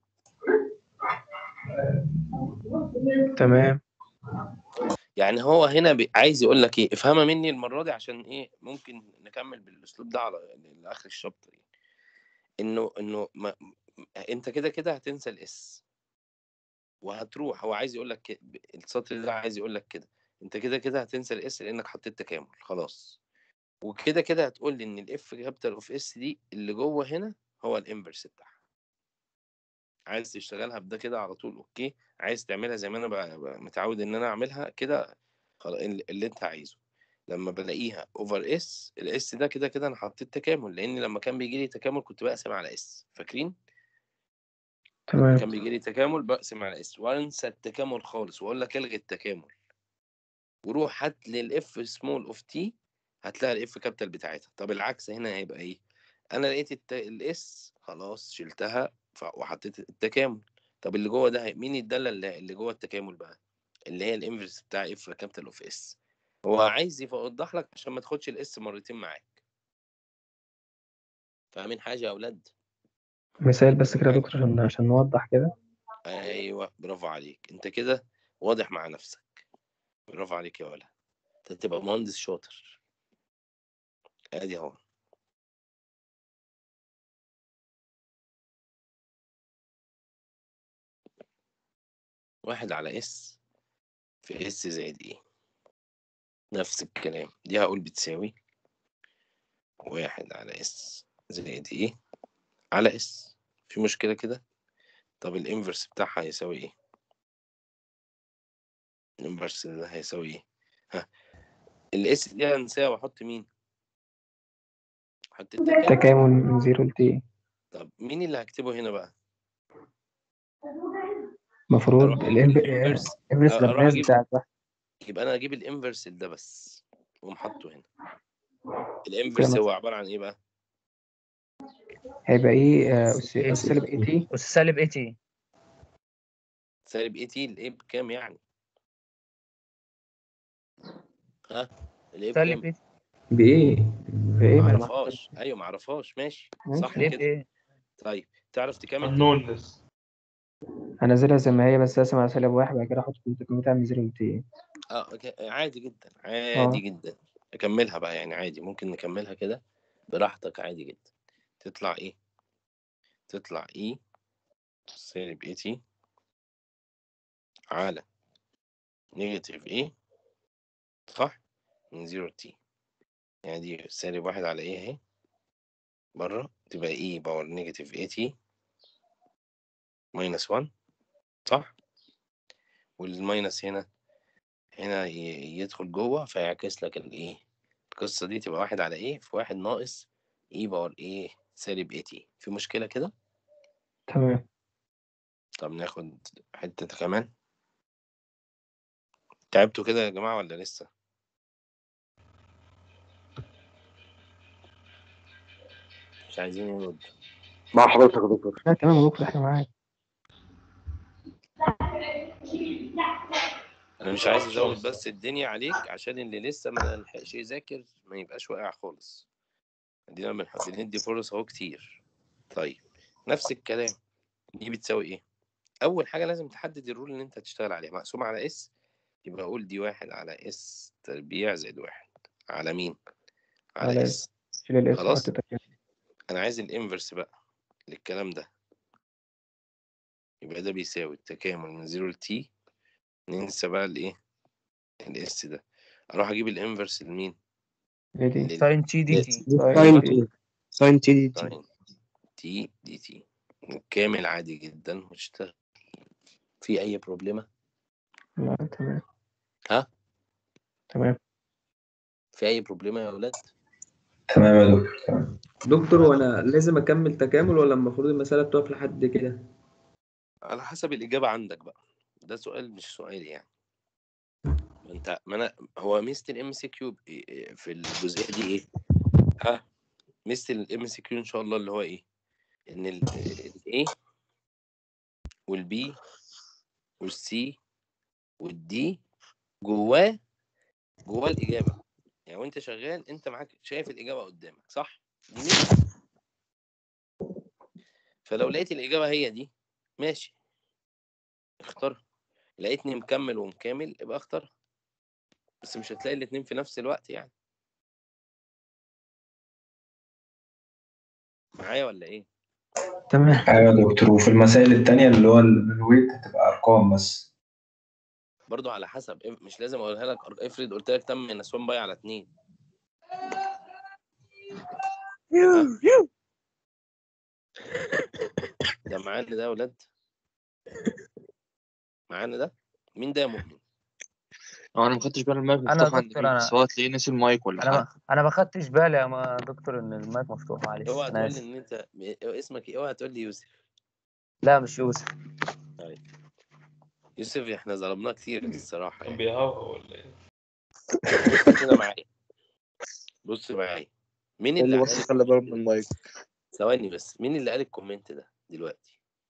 Speaker 2: تمام
Speaker 1: يعني هو هنا بي... عايز يقول لك ايه افهمها مني المره دي عشان ايه ممكن نكمل بالاسلوب ده على لاخر الشابتر يعني. انه انه ما... انت كده كده هتنسى الاس وهتروح هو عايز يقول لك ك- السطر ده عايز يقول لك كده انت كده كده هتنسى الاس لانك حطيت تكامل خلاص وكده كده هتقول لي ان الاف كابيتال اوف اس دي اللي جوه هنا هو الانفرس بتاعها عايز تشتغلها بده كده على طول اوكي عايز تعملها زي ما انا ب- ب- متعود ان انا اعملها كده خلاص اللي اللي انت عايزه لما بلاقيها اوفر اس الاس ده كده كده انا حطيت تكامل لان لما كان بيجي لي تكامل كنت بقسم على اس فاكرين لما
Speaker 2: تمام
Speaker 1: كان بيجي لي تكامل بقسم على اس وانسى التكامل خالص واقول لك الغي التكامل وروح هات لي الاف سمول اوف تي هتلاقي الاف كابيتال بتاعتها طب العكس هنا هيبقى ايه انا لقيت الت... الاس خلاص شلتها ف... وحطيت التكامل طب اللي جوه ده هي- مين الداله اللي, اللي جوه التكامل بقى اللي هي الانفرس بتاع اف كابيتال اوف اس هو عايز يوضح لك عشان ما تاخدش الاس مرتين معاك فاهمين حاجه يا اولاد
Speaker 2: مثال بس كده يا دكتور عشان عشان نوضح كده
Speaker 1: ايوه برافو عليك انت كده واضح مع نفسك برافو عليك يا ولا انت تبقى مهندس شاطر ادي اهو واحد على اس في اس زائد ايه نفس الكلام دي هقول بتساوي واحد على اس زائد ايه على اس في مشكلة كده طب الانفرس بتاعها هيساوي ايه الانفرس ده هيساوي ايه ها الاس دي هنساها واحط مين احط التكامل
Speaker 2: تكامل من زيرو لتي
Speaker 1: طب مين اللي هكتبه هنا بقى
Speaker 2: المفروض
Speaker 1: اروح اجيب الانفرس
Speaker 2: الانفرس
Speaker 1: اروح
Speaker 2: لابلاس
Speaker 1: اجيب
Speaker 2: بتاعت واحد
Speaker 1: يبقى انا اجيب الانفرس ده بس واقوم حاطه هنا
Speaker 2: كده
Speaker 1: الانفرس هو
Speaker 2: مثلا
Speaker 1: عبارة عن ايه بقى
Speaker 2: هيبقى ايه آه، أس
Speaker 4: اي
Speaker 2: أس
Speaker 4: تي
Speaker 2: سالب اي تي
Speaker 4: أس سالب اي تي
Speaker 1: سالب ايه تي الايه بكام يعني ها الايه
Speaker 4: سالب
Speaker 1: بكام
Speaker 4: اي تي
Speaker 10: بإيه؟
Speaker 2: بإيه ما أنا
Speaker 1: معرفهاش ايوه معرفهاش ماشي صح
Speaker 2: ماشي
Speaker 4: الايه
Speaker 1: كده
Speaker 4: بايه
Speaker 1: طيب تعرف تكمل دي
Speaker 3: النون لسه
Speaker 2: هنزلها زي ما هي بس اقسم على سالب واحد بعد كده احط التكامل بتاع من زيرو لتي
Speaker 1: اه أوكي. عادي جدا عادي
Speaker 2: اه
Speaker 1: جدا اكملها بقى يعني عادي ممكن نكملها كده براحتك عادي جدا تطلع ايه تطلع ايه سالب اي تي على نيجاتيف ايه صح من زيرو تي يعني دي سالب واحد على ايه اهي بره تبقى ايه باور نيجاتيف اي تي ماينس 1 صح والماينس هنا هنا ي- يدخل جوه فيعكس لك الايه القصة دي تبقى واحد على ايه في واحد ناقص ايه باور ايه سالب اي تي في مشكلة كده
Speaker 2: تمام
Speaker 1: طب ناخد حتة كمان تعبتوا كده يا جماعة ولا لسه مش عايزين يرد
Speaker 12: مع حضرتك يا دكتور
Speaker 2: لا تمام يا دكتور احنا معاك
Speaker 1: انا مش عايز ازود بس الدنيا عليك عشان اللي لسه ما لحقش يذاكر ما يبقاش واقع خالص ادينا بنح- بندي فرص اهو كتير طيب نفس الكلام دي بتساوي ايه اول حاجه لازم تحدد الرول اللي انت هتشتغل عليها مقسوم على اس يبقى اقول دي واحد على اس تربيع زائد واحد على مين على
Speaker 2: على
Speaker 1: اس
Speaker 2: شيل الاس
Speaker 1: خلاص
Speaker 2: وحط تكامل
Speaker 1: انا عايز الانفرس بقى للكلام ده يبقى ده بيساوي التكامل من زيرو لتي ننسى بقى الايه الاس ده اروح اجيب الانفرس لمين
Speaker 2: لدي
Speaker 1: لل-
Speaker 4: ساين تي دي
Speaker 1: لل-
Speaker 4: تي
Speaker 2: ساين
Speaker 1: ايوه
Speaker 2: تي
Speaker 12: ساين تي دي تي
Speaker 1: ساين تي دي تي كامل عادي جدا واشتغل في اي بروبلمة
Speaker 2: لا تمام
Speaker 1: ها
Speaker 2: تمام
Speaker 1: في اي بروبلمة يا اولاد
Speaker 8: تمام يا دكتور تمام
Speaker 10: دكتور وأنا لازم أكمل تكامل ولا المفروض المسألة بتقف لحد كده؟
Speaker 1: على حسب الاجابة عندك بقى ده سؤال مش سؤال يعني ما انت ما انا هو ميزة الام سي كيو في الجزئية دي ايه ها ميزة الام سي كيو ان شاء الله اللي هو ايه ان الاي والبي والسي والدي جواه جواه الاجابه يعني وانت شغال انت معاك شايف الاجابه قدامك صح دي ميزه فلو لقيت الاجابه هي دي ماشي اختارها لقيتني مكمل ومكامل يبقى اختارها بس مش هتلاقي الاتنين في نفس الوقت يعني معايا ولا ايه
Speaker 2: تمام
Speaker 8: ايوه يا دكتور وفي المسائل التانية اللي هو ال- الويت هتبقى ارقام بس
Speaker 1: برضو على حسب إف- مش لازم اقولها لك أر- افرض قلت لك تم ماينس 1 باي على 2 ده معانا ده يا ولاد معانا ده مين ده يا مؤمن
Speaker 6: هو انا ما خدتش بالي المايك
Speaker 4: انا
Speaker 6: مفتوح
Speaker 4: يا
Speaker 6: عند
Speaker 4: دكتور
Speaker 6: مين
Speaker 4: انا
Speaker 6: بس هو تلاقيه نسي المايك ولا
Speaker 4: انا
Speaker 6: حاجه
Speaker 4: ما انا ما خدتش بالي يا ما- دكتور ان المايك مفتوح معلش
Speaker 1: اوعى
Speaker 4: انا
Speaker 1: تقول لي
Speaker 4: اسف
Speaker 1: ان انت اسمك ايه اوعى تقول لي يوسف
Speaker 4: لا مش يوسف
Speaker 1: طيب يوسف احنا ظلمناه كتير الصراحه
Speaker 3: كان
Speaker 1: يعني
Speaker 3: بيهوهو ولا ايه؟
Speaker 1: بص كده معايا بص معايا مين
Speaker 6: قول
Speaker 1: اللي
Speaker 6: له
Speaker 1: قال
Speaker 6: بس خلي باله من
Speaker 1: الكومنت ده
Speaker 6: المايك
Speaker 1: ثواني بس مين اللي قال الكومنت ده دلوقتي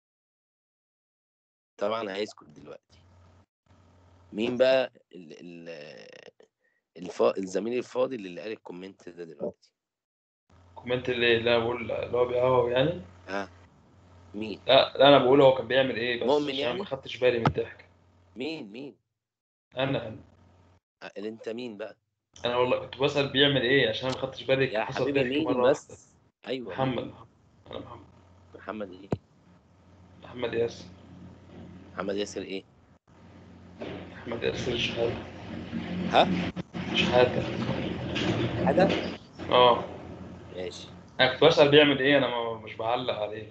Speaker 1: طبعا هيسكت دلوقتي مين بقى ال ال الف... الزميل الفاضل اللي قال الكومنت ده دلوقتي
Speaker 3: كومنت اللي اللي انا بقول اللي هو بيهوهو يعني
Speaker 1: ها مين
Speaker 3: لا لا انا بقول هو كان بيعمل ايه بس
Speaker 1: مؤمن
Speaker 3: عشان
Speaker 1: يعني؟
Speaker 3: ما خدتش بالي من الضحك
Speaker 1: مين مين
Speaker 3: انا انا
Speaker 1: أه، اللي انت مين بقى
Speaker 3: انا والله كنت بسأل بيعمل ايه عشان ما خدتش بالي
Speaker 1: يا
Speaker 3: حصل
Speaker 1: حبيبي
Speaker 3: ضحك
Speaker 1: مين
Speaker 3: مرة واحدة
Speaker 1: بس ايوه
Speaker 3: محمد
Speaker 1: مين؟
Speaker 3: انا محمد
Speaker 1: محمد ايه
Speaker 3: محمد ياسر
Speaker 1: محمد ياسر ايه
Speaker 3: محمد ياسر شحاتة
Speaker 1: ها
Speaker 3: شحاتة
Speaker 1: حاجه
Speaker 3: اه
Speaker 1: ماشي
Speaker 3: انا كنت بسأل بيعمل ايه انا ما مش بعلق عليه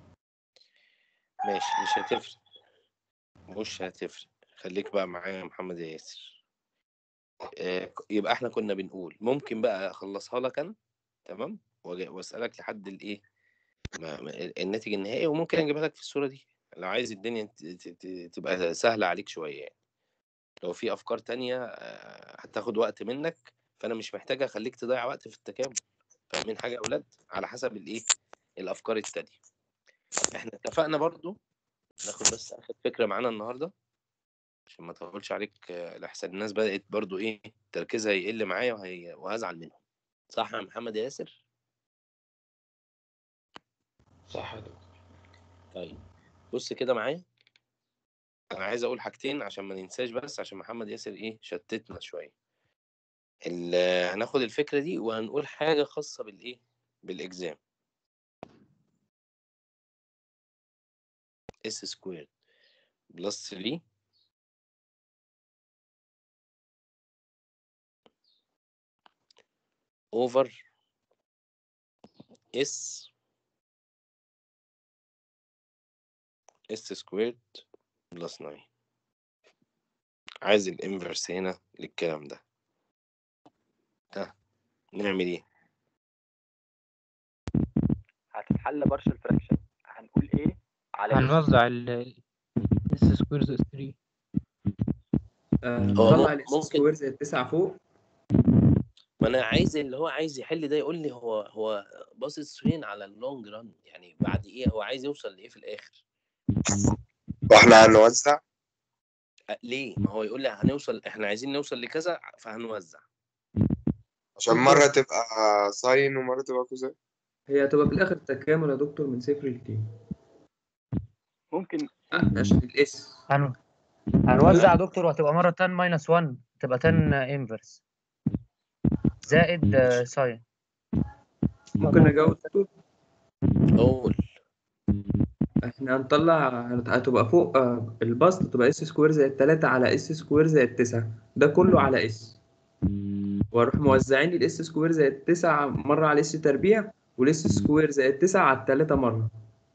Speaker 1: ماشي مش هتفرق مش هتفرق خليك بقى معايا يا محمد ياسر آه، يبقى احنا كنا بنقول ممكن بقى اخلصها لك انا تمام وأجي- واسالك لحد الايه ما- ما- الناتج النهائي وممكن اجيبها لك في الصوره دي لو عايز الدنيا ت- ت- ت- تبقى سهله عليك شويه يعني لو في افكار تانية آه، هتاخد وقت منك فانا مش محتاج اخليك تضيع وقت في التكامل فاهمين حاجه يا اولاد على حسب الايه الافكار التانية احنا اتفقنا برضو ناخد بس اخر فكره معانا النهارده عشان ما اطولش عليك آه، لحسن الناس بدات برضو ايه تركيزها يقل معايا وهي... وهزعل منهم صح يا محمد ياسر
Speaker 3: صح يا دكتور
Speaker 1: طيب بص كده معايا انا عايز اقول حاجتين عشان ما ننساش بس عشان محمد ياسر ايه شتتنا شويه ال- هناخد الفكره دي وهنقول حاجه خاصه بالايه بالاكزام اس سكوير بلس 3 اوفر اس اس سكويرد بلس 9 عايز الانفرس هنا للكلام ده ها نعمل ايه
Speaker 5: هتتحل بارشل فراكشن هنقول ايه على إيه؟
Speaker 9: هنوزع ال اس سكوير زائد 3
Speaker 10: آه،
Speaker 1: هو
Speaker 10: نطلع
Speaker 1: مم-
Speaker 10: الاس
Speaker 1: ممكن
Speaker 10: سكوير زائد التسعة فوق
Speaker 1: ما انا عايز اللي هو عايز يحل ده يقول لي هو هو باصص فين على اللونج ران يعني بعد ايه هو عايز يوصل لايه في الاخر
Speaker 11: واحنا هنوزع
Speaker 1: أه ليه ما هو يقول لي هنوصل احنا عايزين نوصل لكذا فهنوزع
Speaker 11: عشان مرة تبقى ساين ومرة تبقى كوزين
Speaker 10: هي هتبقى في الآخر تكامل يا دكتور من صفر لتي
Speaker 5: ممكن
Speaker 10: عشان الاس
Speaker 4: هن... هنوزع يا دكتور وهتبقى مرة 10 ماينس 1 تبقى 10 انفرس زائد آه، ساين
Speaker 10: ممكن اجاوب دكتور
Speaker 1: قول
Speaker 10: احنا هنطلع هتبقى فوق آه، البسط تبقى اس سكوير زائد 3 على اس سكوير زائد 9 ده كله على اس واروح موزعين لي الاس سكوير زائد 9 مرة على اس تربيع والاس سكوير زائد 9 على التلاتة مرة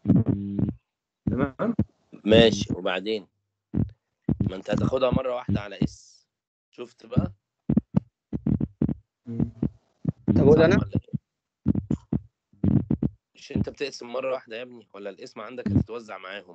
Speaker 10: تمام
Speaker 1: ماشي وبعدين ما انت هتاخدها مره واحده على اس شفت بقى
Speaker 15: طب اقول
Speaker 1: صح
Speaker 15: انا
Speaker 1: ولا ايه مش انت بتقسم مره واحده يا ابني ولا الاسم عندك هتتوزع معاهم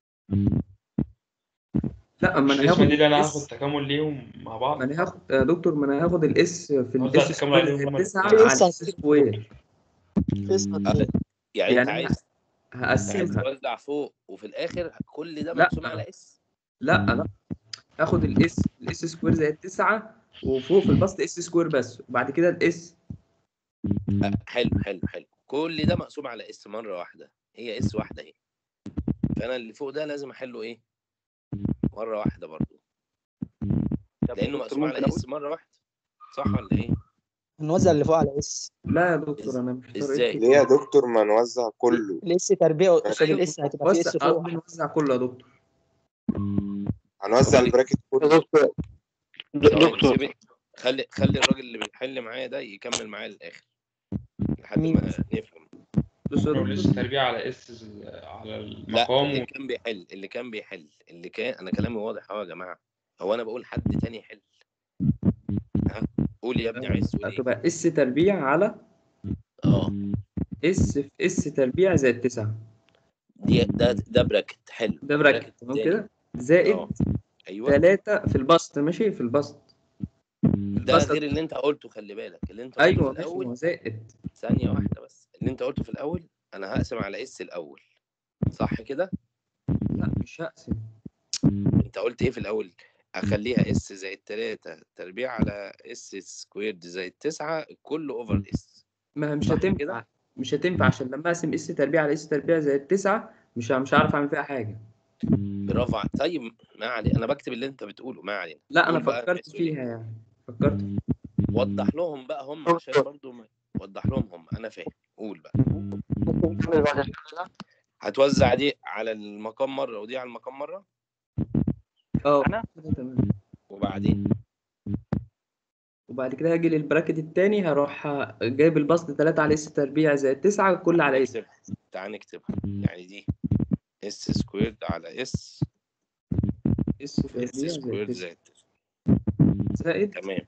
Speaker 10: لا
Speaker 3: مش
Speaker 10: اما انا
Speaker 3: الاسم
Speaker 10: هاخد
Speaker 3: دي اللي انا
Speaker 10: الاس
Speaker 3: هاخد تكامل ليهم مع بعض
Speaker 10: ما انا هاخد يا دكتور ما انا هاخد الاس في
Speaker 3: نوزع
Speaker 10: الاس
Speaker 3: التكامل
Speaker 10: سكوير
Speaker 3: عليهم
Speaker 10: زائد
Speaker 3: هما
Speaker 10: 9
Speaker 3: الاتنين.
Speaker 10: على الاس سكوير
Speaker 1: أه، يعني انت
Speaker 10: يعني
Speaker 1: عايز
Speaker 10: انا
Speaker 1: عايز
Speaker 10: هقسمها
Speaker 1: توزع فوق وفي الاخر كل ده
Speaker 10: لا.
Speaker 1: مقسوم على اس
Speaker 10: لا لا هاخد الاس الاس سكوير زائد 9 وفوق في البسط اس سكوير بس وبعد كده الاس
Speaker 1: أه، حلو حلو حلو كل ده مقسوم على اس مره واحده هي اس واحده اهي فانا اللي فوق ده لازم احله ايه مره واحده برضو
Speaker 5: طب
Speaker 1: لانه
Speaker 5: دكتور
Speaker 1: مقسوم على
Speaker 5: ممكن
Speaker 1: اس مره واحده صح ولا ايه
Speaker 15: نوزع اللي فوق على اس
Speaker 10: لا يا دكتور انا مختار
Speaker 1: ازاي؟
Speaker 10: إيه
Speaker 11: ليه يا دكتور ما نوزع كله
Speaker 15: الاس تربيع قصاد
Speaker 10: أيوة،
Speaker 15: الاس هتبقى في
Speaker 10: وزع
Speaker 15: اس فوق
Speaker 10: قصدي نوزع كله يا دكتور
Speaker 11: هنوزع البراكت كله
Speaker 14: دكتور
Speaker 1: ثواني
Speaker 14: دكتور
Speaker 1: سيب خلي خلي الراجل اللي بيحل معايا ده يكمل معايا للاخر لحد
Speaker 15: مين؟
Speaker 1: ما نفهم
Speaker 10: بص يا
Speaker 3: ولسه
Speaker 10: دكتور
Speaker 3: تربيع على اس على
Speaker 1: لا
Speaker 3: المقام
Speaker 1: اللي
Speaker 3: و...
Speaker 1: كان بيحل اللي كان بيحل اللي كان انا كلامي واضح اهو يا جماعه هو انا بقول حد تاني يحل ها قول يا ابني عايز تقول ايه
Speaker 10: هتبقى اس تربيع على
Speaker 1: اه
Speaker 10: اس في اس تربيع زائد 9
Speaker 1: دي ده ده براكت حلو
Speaker 10: ده براكت تمام
Speaker 1: تاني.
Speaker 10: كده زائد
Speaker 1: اه ايوه
Speaker 10: 3 في البسط ماشي في البسط
Speaker 1: ده
Speaker 10: البسط
Speaker 1: غير اللي انت قلته خلي بالك اللي انت قلته
Speaker 10: ايوه
Speaker 1: في
Speaker 10: ماشي ما هو
Speaker 1: الاول
Speaker 10: زائد
Speaker 1: ثانيه واحده بس اللي انت قلته في الاول انا هقسم على اس الاول صح كده
Speaker 10: لا مش هقسم
Speaker 1: انت قلت ايه في الاول اخليها اس زائد 3 تربيع على اس سكويرد زائد 9 كله اوفر اس
Speaker 10: ما هي مش
Speaker 1: صح
Speaker 10: هتنفع
Speaker 1: كده
Speaker 10: مش هتنفع عشان لما اقسم اس تربيع على اس تربيع زائد 9 مش مش هعرف اعمل فيها حاجه
Speaker 1: برافو عليك. طيب ما علينا انا بكتب اللي انت بتقوله ما علينا
Speaker 10: لا انا
Speaker 1: قول بقى
Speaker 10: فكرت
Speaker 1: السؤال.
Speaker 10: فيها يعني فكرت
Speaker 1: وضح لهم بقى هم عشان برضو ما وضح لهم هم انا فاهم قول بقى
Speaker 6: ممكن نكمل بعد الحل ده
Speaker 1: هتوزع دي على المقام مره ودي على المقام مره
Speaker 10: اه كده تمام
Speaker 1: وبعدين
Speaker 10: وبعد كده هاجي للبراكت التاني هروح جايب البسط 3 على اس تربيع زائد 9 كل على اس
Speaker 1: نكتبها تعال نكتبها يعني دي اس سكويرد على اس
Speaker 10: اس
Speaker 1: في اس
Speaker 10: تربيع
Speaker 1: سكويرد
Speaker 10: زائد 9
Speaker 1: زائد
Speaker 10: زائد
Speaker 1: تمام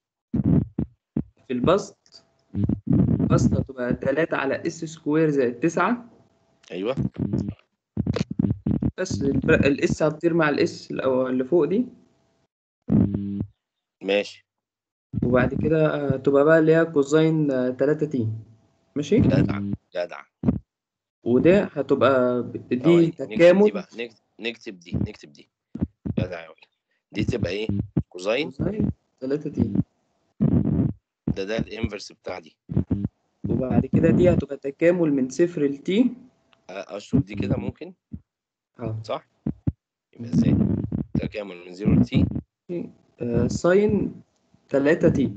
Speaker 10: في البسط البسط هتبقى 3 على اس سكوير زائد 9
Speaker 1: ايوه
Speaker 10: بس البر- الاس هتطير مع الاس اللي فوق دي
Speaker 1: ماشي
Speaker 10: وبعد كده آه، تبقى بقى اللي هي كوزين 3 تي ماشي
Speaker 1: جدع جدع
Speaker 10: وده هتبقى ب- دي
Speaker 1: ثواني نكتب دي
Speaker 10: تكامل
Speaker 1: بقى نكتب, نكتب دي نكتب دي جدع يا ولد دي تبقى ايه كوزين
Speaker 10: كوزين 3 تي
Speaker 1: ده ده الانفرس بتاع دي
Speaker 10: وبعد كده دي هتبقى تكامل من صفر لتي
Speaker 1: أ- اشرب دي كده ممكن
Speaker 10: اه
Speaker 1: صح يبقى ازاي تكامل من 0 ل تي
Speaker 10: آه، ساين 3 تي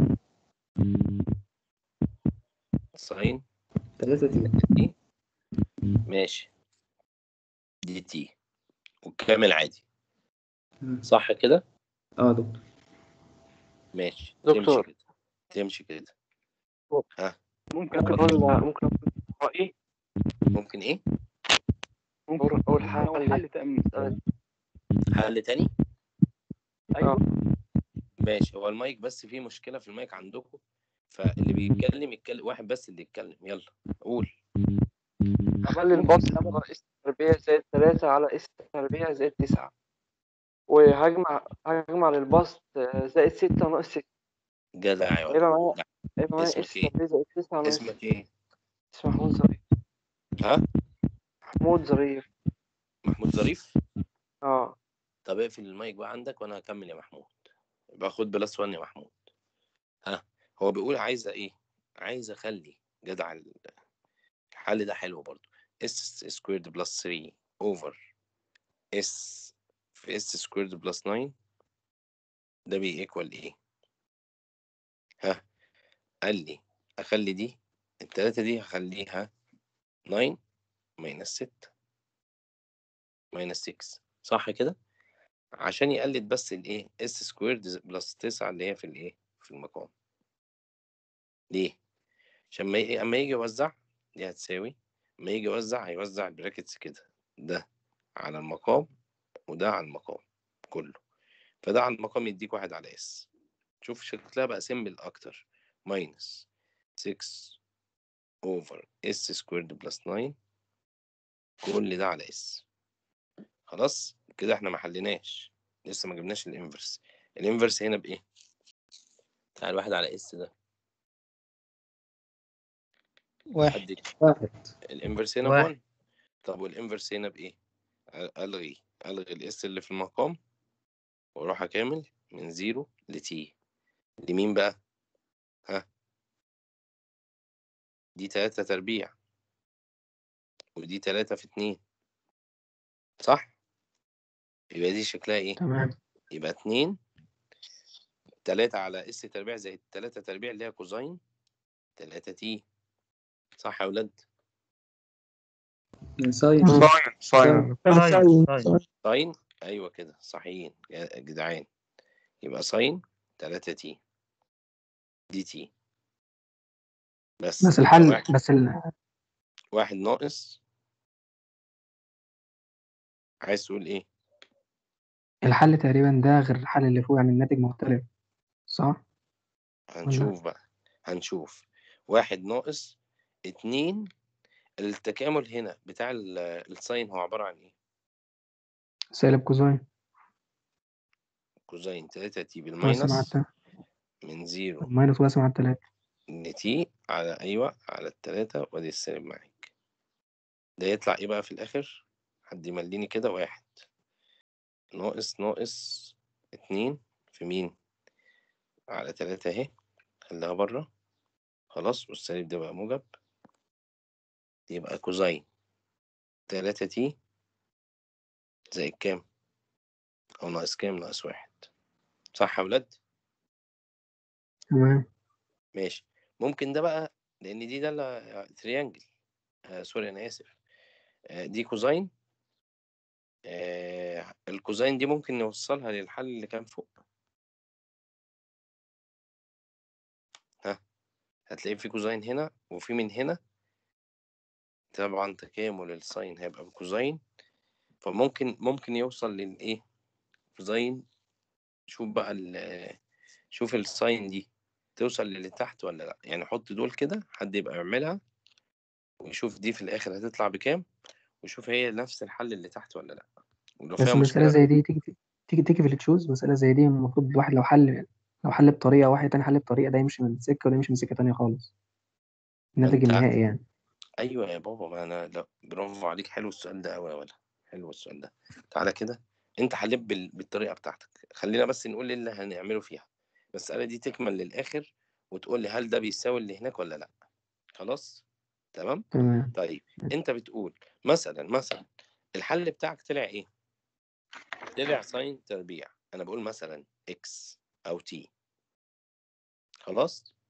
Speaker 1: ساين
Speaker 10: 3 تي
Speaker 1: تي ماشي دي تي وكامل عادي صح كده
Speaker 10: اه دكتور
Speaker 1: ماشي
Speaker 6: دكتور.
Speaker 1: تمشي كده تمشي كده ها
Speaker 6: ممكن أقول ممكن أقول رأيي
Speaker 1: ممكن ايه
Speaker 6: ممكن أقول
Speaker 5: هو
Speaker 6: حل
Speaker 5: حل تأمين
Speaker 1: حل تاني
Speaker 6: أيوه
Speaker 1: ماشي هو المايك بس فيه مشكلة في المايك عندكم فاللي بيتكلم يتكلم واحد بس اللي يتكلم يلا قول
Speaker 6: أخلي البسط على اس تربيع زائد تلاتة على اس تربيع زائد تسعة وهجمع هجمع للبسط آه، زائد ستة ناقص ستة
Speaker 1: جدع يا
Speaker 6: هيبقى
Speaker 1: ولد
Speaker 6: معايا هيبقى معايا
Speaker 1: اسمك
Speaker 6: اس
Speaker 1: ايه؟
Speaker 6: تربيع زائد تسعة ناقص
Speaker 1: اسمك ايه
Speaker 6: اسمه محمود ظريف
Speaker 1: ها
Speaker 6: محمود ظريف
Speaker 1: محمود ظريف
Speaker 6: اه
Speaker 1: طب اقفل المايك بقى عندك وانا هكمل يا محمود يبقى خد بلس 1 يا محمود ها هو بيقول عايزه ايه عايز اخلي جدع ال- الحل ده حلو برضو اس سكويرد بلس 3 اوفر اس في اس سكويرد بلس 9 ده بي ايكوال ايه ها قال لي اخلي دي التلاتة دي هخليها 9 ماينس 6 ماينس 6 صح كده عشان يقلد بس الايه اس سكويرد بلس 9 اللي هي في الايه في المقام ليه عشان ما ي- اما يجي يوزع دي هتساوي اما يجي يوزع هيوزع البراكتس كده ده على المقام وده على المقام كله فده على المقام يديك واحد على اس شوف شكلها بقى سيمبل اكتر ماينس 6 اوفر اس سكويرد بلس 9 كل ده على اس خلاص كده احنا ما حليناش لسه ما جبناش الانفرس الانفرس هنا بايه تعال واحد على اس ده
Speaker 15: واحد
Speaker 1: حد يك-
Speaker 10: واحد
Speaker 1: الانفرس هنا
Speaker 4: واحد.
Speaker 1: بون طب والانفرس هنا بايه أ- الغي الغي الاس اللي في المقام واروح اكامل من زيرو لتي لمين بقى ها دي تلاتة تربيع ودي تلاتة في اتنين صح يبقى دي شكلها ايه
Speaker 2: تمام
Speaker 1: يبقى اتنين تلاتة على اس تربيع زائد تلاتة تربيع اللي هي كوزين تلاتة تي صح يا ولاد
Speaker 10: ساين
Speaker 6: ساين ساين
Speaker 4: ساين ساين
Speaker 1: ساين ايوه كده صحيحين يا جدعان يبقى ساين تلاتة تي دي تي بس
Speaker 2: بس
Speaker 1: يبقى
Speaker 2: الحل
Speaker 1: واحد,
Speaker 2: بس ال...
Speaker 1: واحد ناقص عايز تقول ايه
Speaker 2: الحل تقريبا ده غير الحل اللي فوق يعني الناتج مختلف صح؟
Speaker 1: هنشوف بقى هنشوف واحد ناقص اتنين التكامل هنا بتاع ال- الساين هو عبارة عن ايه
Speaker 2: سالب كوزين
Speaker 1: كوزين تلاتة تي
Speaker 2: واسم على
Speaker 1: بالماينس
Speaker 2: التلاتة
Speaker 1: من زيرو
Speaker 2: ماينس واسم على التلاتة
Speaker 1: لتي على ايوه على التلاتة وادي السالب معاك ده يطلع ايه بقى في الاخر حد يمليني كده واحد ناقص ناقص اتنين في مين على تلاتة اهي خليها بره خلاص والسالب ده بقى موجب يبقى كوزين تلاتة تي زائد كام او ناقص كام ناقص واحد صح يا ولاد
Speaker 2: تمام
Speaker 1: ماشي ممكن ده بقى لان دي ده تريانجل آه سوري انا اسف آه دي كوزين آه الكوزين دي ممكن نوصلها للحل اللي كان فوق ها هتلاقي في كوزين هنا وفي من هنا طبعا تكامل الساين هيبقى بكوزين فممكن ممكن يوصل للايه كوزين شوف بقى ال- شوف الساين دي توصل للي تحت ولا لا يعني حط دول كده حد يبقى يعملها ويشوف دي في الاخر هتطلع بكام ويشوف هي نفس الحل اللي تحت ولا لا ولو
Speaker 2: بس
Speaker 1: فيها
Speaker 2: مسألة
Speaker 1: مشكلة
Speaker 2: زي دي تيجي في تيجي تيجي في التشوز مسألة زي دي المفروض الواحد لو حل لو حل بطريقة واحد تاني حل بطريقة ده يمشي من سكة وده يمشي من سكة تانية خالص
Speaker 1: ما
Speaker 2: الناتج
Speaker 1: انت
Speaker 2: النهائي يعني
Speaker 1: ايوه يا بابا ما انا لا برافو عليك حلو السؤال ده قوي يا ولا حلو السؤال ده تعالى كده انت حليت بال... بالطريقه بتاعتك خلينا بس نقول ايه اللي هنعمله فيها المساله دي تكمل للاخر وتقول لي هل ده بيساوي اللي هناك ولا لا خلاص تمام
Speaker 2: تمام
Speaker 1: طيب انت بتقول مثلا مثلا الحل بتاعك طلع ايه طلع ساين تربيع انا بقول مثلا اكس او تي خلاص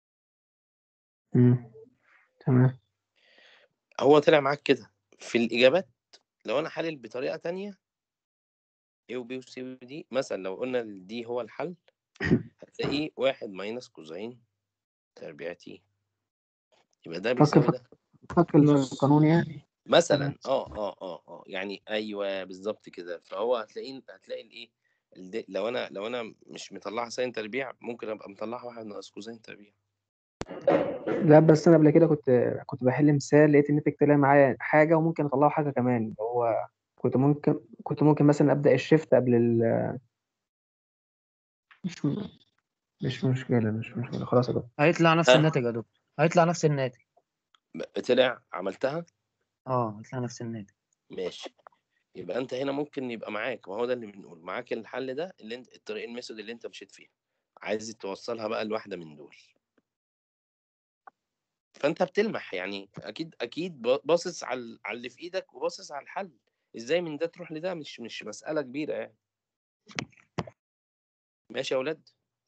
Speaker 2: مم. تمام
Speaker 1: هو طلع معاك كده في الاجابات لو انا حلل بطريقه تانية A و B و C و D مثلا لو قلنا ال D هو الحل هتلاقيه واحد ماينس كوزين تربيع تي يبقى ده
Speaker 2: فك
Speaker 1: بيساوي
Speaker 2: فك
Speaker 1: ده
Speaker 2: فك القانون يعني
Speaker 1: مثلا اه اه اه اه يعني ايوه بالظبط كده فهو هتلاقيه هتلاقي الايه الد- لو انا لو انا مش مطلعها ساين تربيع ممكن ابقى مطلعها واحد ناقص كوزين تربيع
Speaker 2: لا بس انا قبل كده كنت كنت بحل مثال لقيت الناتج طلع معايا حاجة وممكن اطلعه حاجة كمان اللي هو كنت ممكن كنت ممكن مثلا ابدا الشيفت قبل ال مش مش مشكلة مش مشكلة خلاص يا دكتور
Speaker 4: هيطلع نفس
Speaker 1: ها
Speaker 4: الناتج يا دكتور هيطلع نفس الناتج
Speaker 1: ب- طلع عملتها
Speaker 4: اه هيطلع نفس الناتج
Speaker 1: ماشي يبقى انت هنا ممكن يبقى معاك ما هو ده اللي بنقول معاك الحل ده اللي انت الطريق الميثود اللي انت مشيت فيها عايز توصلها بقى لواحده من دول فانت بتلمح يعني اكيد اكيد با- باصص على على اللي في ايدك وباصص على الحل ازاي من ده تروح لده مش مش مسألة كبيرة يعني ماشي يا اولاد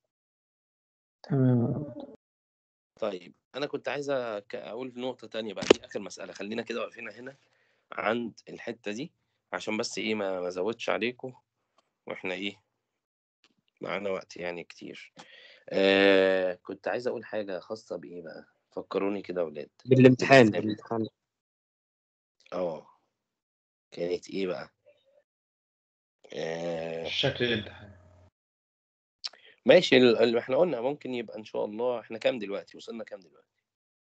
Speaker 2: تمام
Speaker 1: طيب انا كنت عايز أك- اقول نقطة تانية بقى دي اخر مسألة خلينا كده واقفين هنا عند الحتة دي عشان بس ايه ما ما ازودش عليكم واحنا ايه معانا وقت يعني كتير آه كنت عايز اقول حاجة خاصة بايه بقى فكروني كده يا اولاد
Speaker 7: بالامتحان
Speaker 1: بالإسلام.
Speaker 7: بالامتحان
Speaker 1: اه كانت ايه بقى آه
Speaker 3: شكل الامتحان
Speaker 1: ماشي ال- اللي احنا قلنا ممكن يبقى ان شاء الله احنا كام دلوقتي وصلنا كام دلوقتي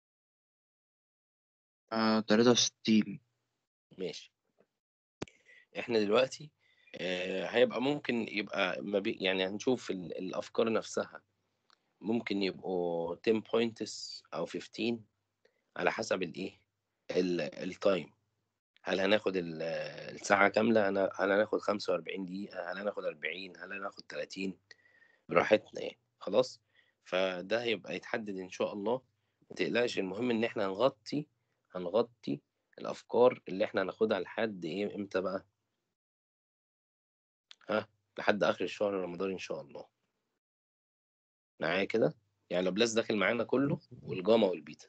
Speaker 7: آه 63
Speaker 1: ماشي احنا دلوقتي آه هيبقى ممكن يبقى ما بي يعني هنشوف ال- الافكار نفسها ممكن يبقوا 10 points او 15 على حسب الايه ال- التايم هل هناخد ال- الساعة كاملة هن- هل هناخد 45 دقيقة هل هناخد 40 هل هناخد 30 براحتنا يعني خلاص فده هيبقى يتحدد ان شاء الله ما تقلقش المهم ان احنا هنغطي هنغطي الافكار اللي احنا هناخدها لحد ايه امتى بقى ها لحد اخر الشهر رمضان ان شاء الله معايا كده يعني لو بلاس داخل معانا كله والجاما والبيتا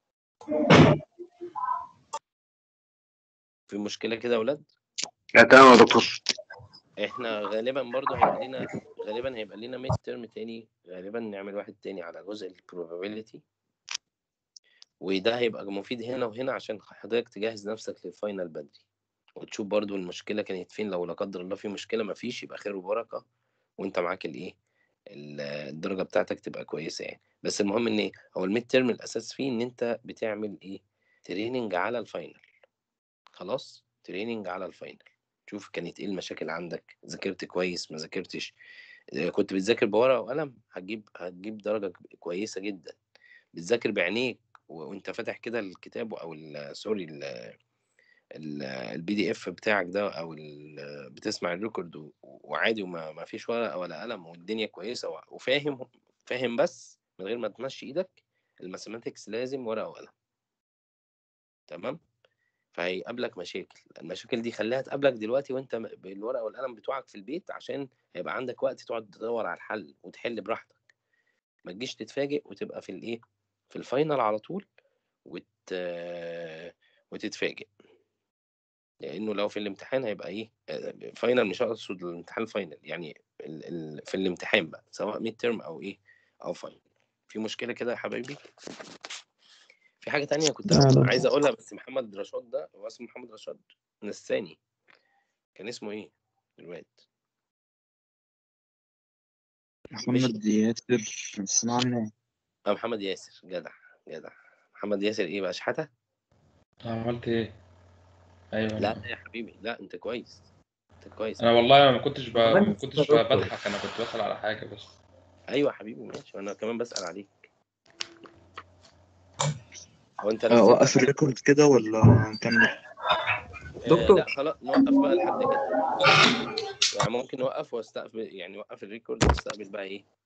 Speaker 1: في مشكلة كده يا ولاد
Speaker 11: لا تمام يا دكتور
Speaker 1: احنا غالبا برضه هيبقى لينا غالبا هيبقى لينا ميد ترم تاني غالبا نعمل واحد تاني على جزء البروبابيلتي وده هيبقى مفيد هنا وهنا عشان حضرتك تجهز نفسك للفاينل بدري وتشوف برضو المشكلة كانت فين لو لا قدر الله في مشكلة مفيش يبقى خير وبركة وانت معاك الايه ال- الدرجة بتاعتك تبقى كويسة يعني بس المهم ان ايه هو الميد ترم الاساس فيه ان انت بتعمل ايه تريننج على الفاينل خلاص تريننج على الفاينل شوف كانت ايه المشاكل عندك ذاكرت كويس ما ذاكرتش إذا كنت بتذاكر بورقة وقلم هتجيب هتجيب درجة كويسة جدا بتذاكر بعينيك و- وانت فاتح كده الكتاب او ال- سوري البي دي اف بتاعك ده او ال- بتسمع الريكورد و- وعادي وما ما فيش ورقة ولا قلم والدنيا كويسة و- وفاهم فاهم بس من غير ما تمشي ايدك الماثيماتكس لازم ورقة وقلم تمام فهيقابلك مشاكل المشاكل دي خليها تقابلك دلوقتي وانت م- بالورقه والقلم بتوعك في البيت عشان هيبقى عندك وقت تقعد تدور على الحل وتحل براحتك ما تجيش تتفاجئ وتبقى في الايه في الفاينل على طول وت... وتتفاجئ لانه لو في الامتحان هيبقى ايه آه، فاينل مش اقصد الامتحان الفاينل يعني ال... ال... في الامتحان بقى سواء ميد ترم او ايه او فاينل في مشكله كده يا حبايبي في حاجه تانية كنت
Speaker 2: لا، لا.
Speaker 1: عايز اقولها بس محمد رشاد ده هو اسمه محمد رشاد نساني كان اسمه ايه الواد
Speaker 7: محمد ياسر اسمعنا
Speaker 1: اه محمد ياسر جدع جدع محمد ياسر ايه بقى شحاته
Speaker 3: عملت ايه؟ ايوه
Speaker 1: لا
Speaker 3: أنا.
Speaker 1: لا يا حبيبي لا انت كويس انت كويس
Speaker 3: انا والله ما كنتش ب... ما
Speaker 1: كمان
Speaker 3: كنتش
Speaker 1: دكتور.
Speaker 3: بضحك انا كنت بسأل على حاجة بس
Speaker 1: ايوه يا حبيبي ماشي انا كمان بسأل عليك هو انت
Speaker 7: آه،
Speaker 1: نفسك
Speaker 7: وقف الريكورد كده ولا نكمل؟
Speaker 1: دكتور لا خلاص نوقف بقى لحد كده يعني ممكن نوقف واستقبل يعني نوقف الريكورد واستقبل بقى ايه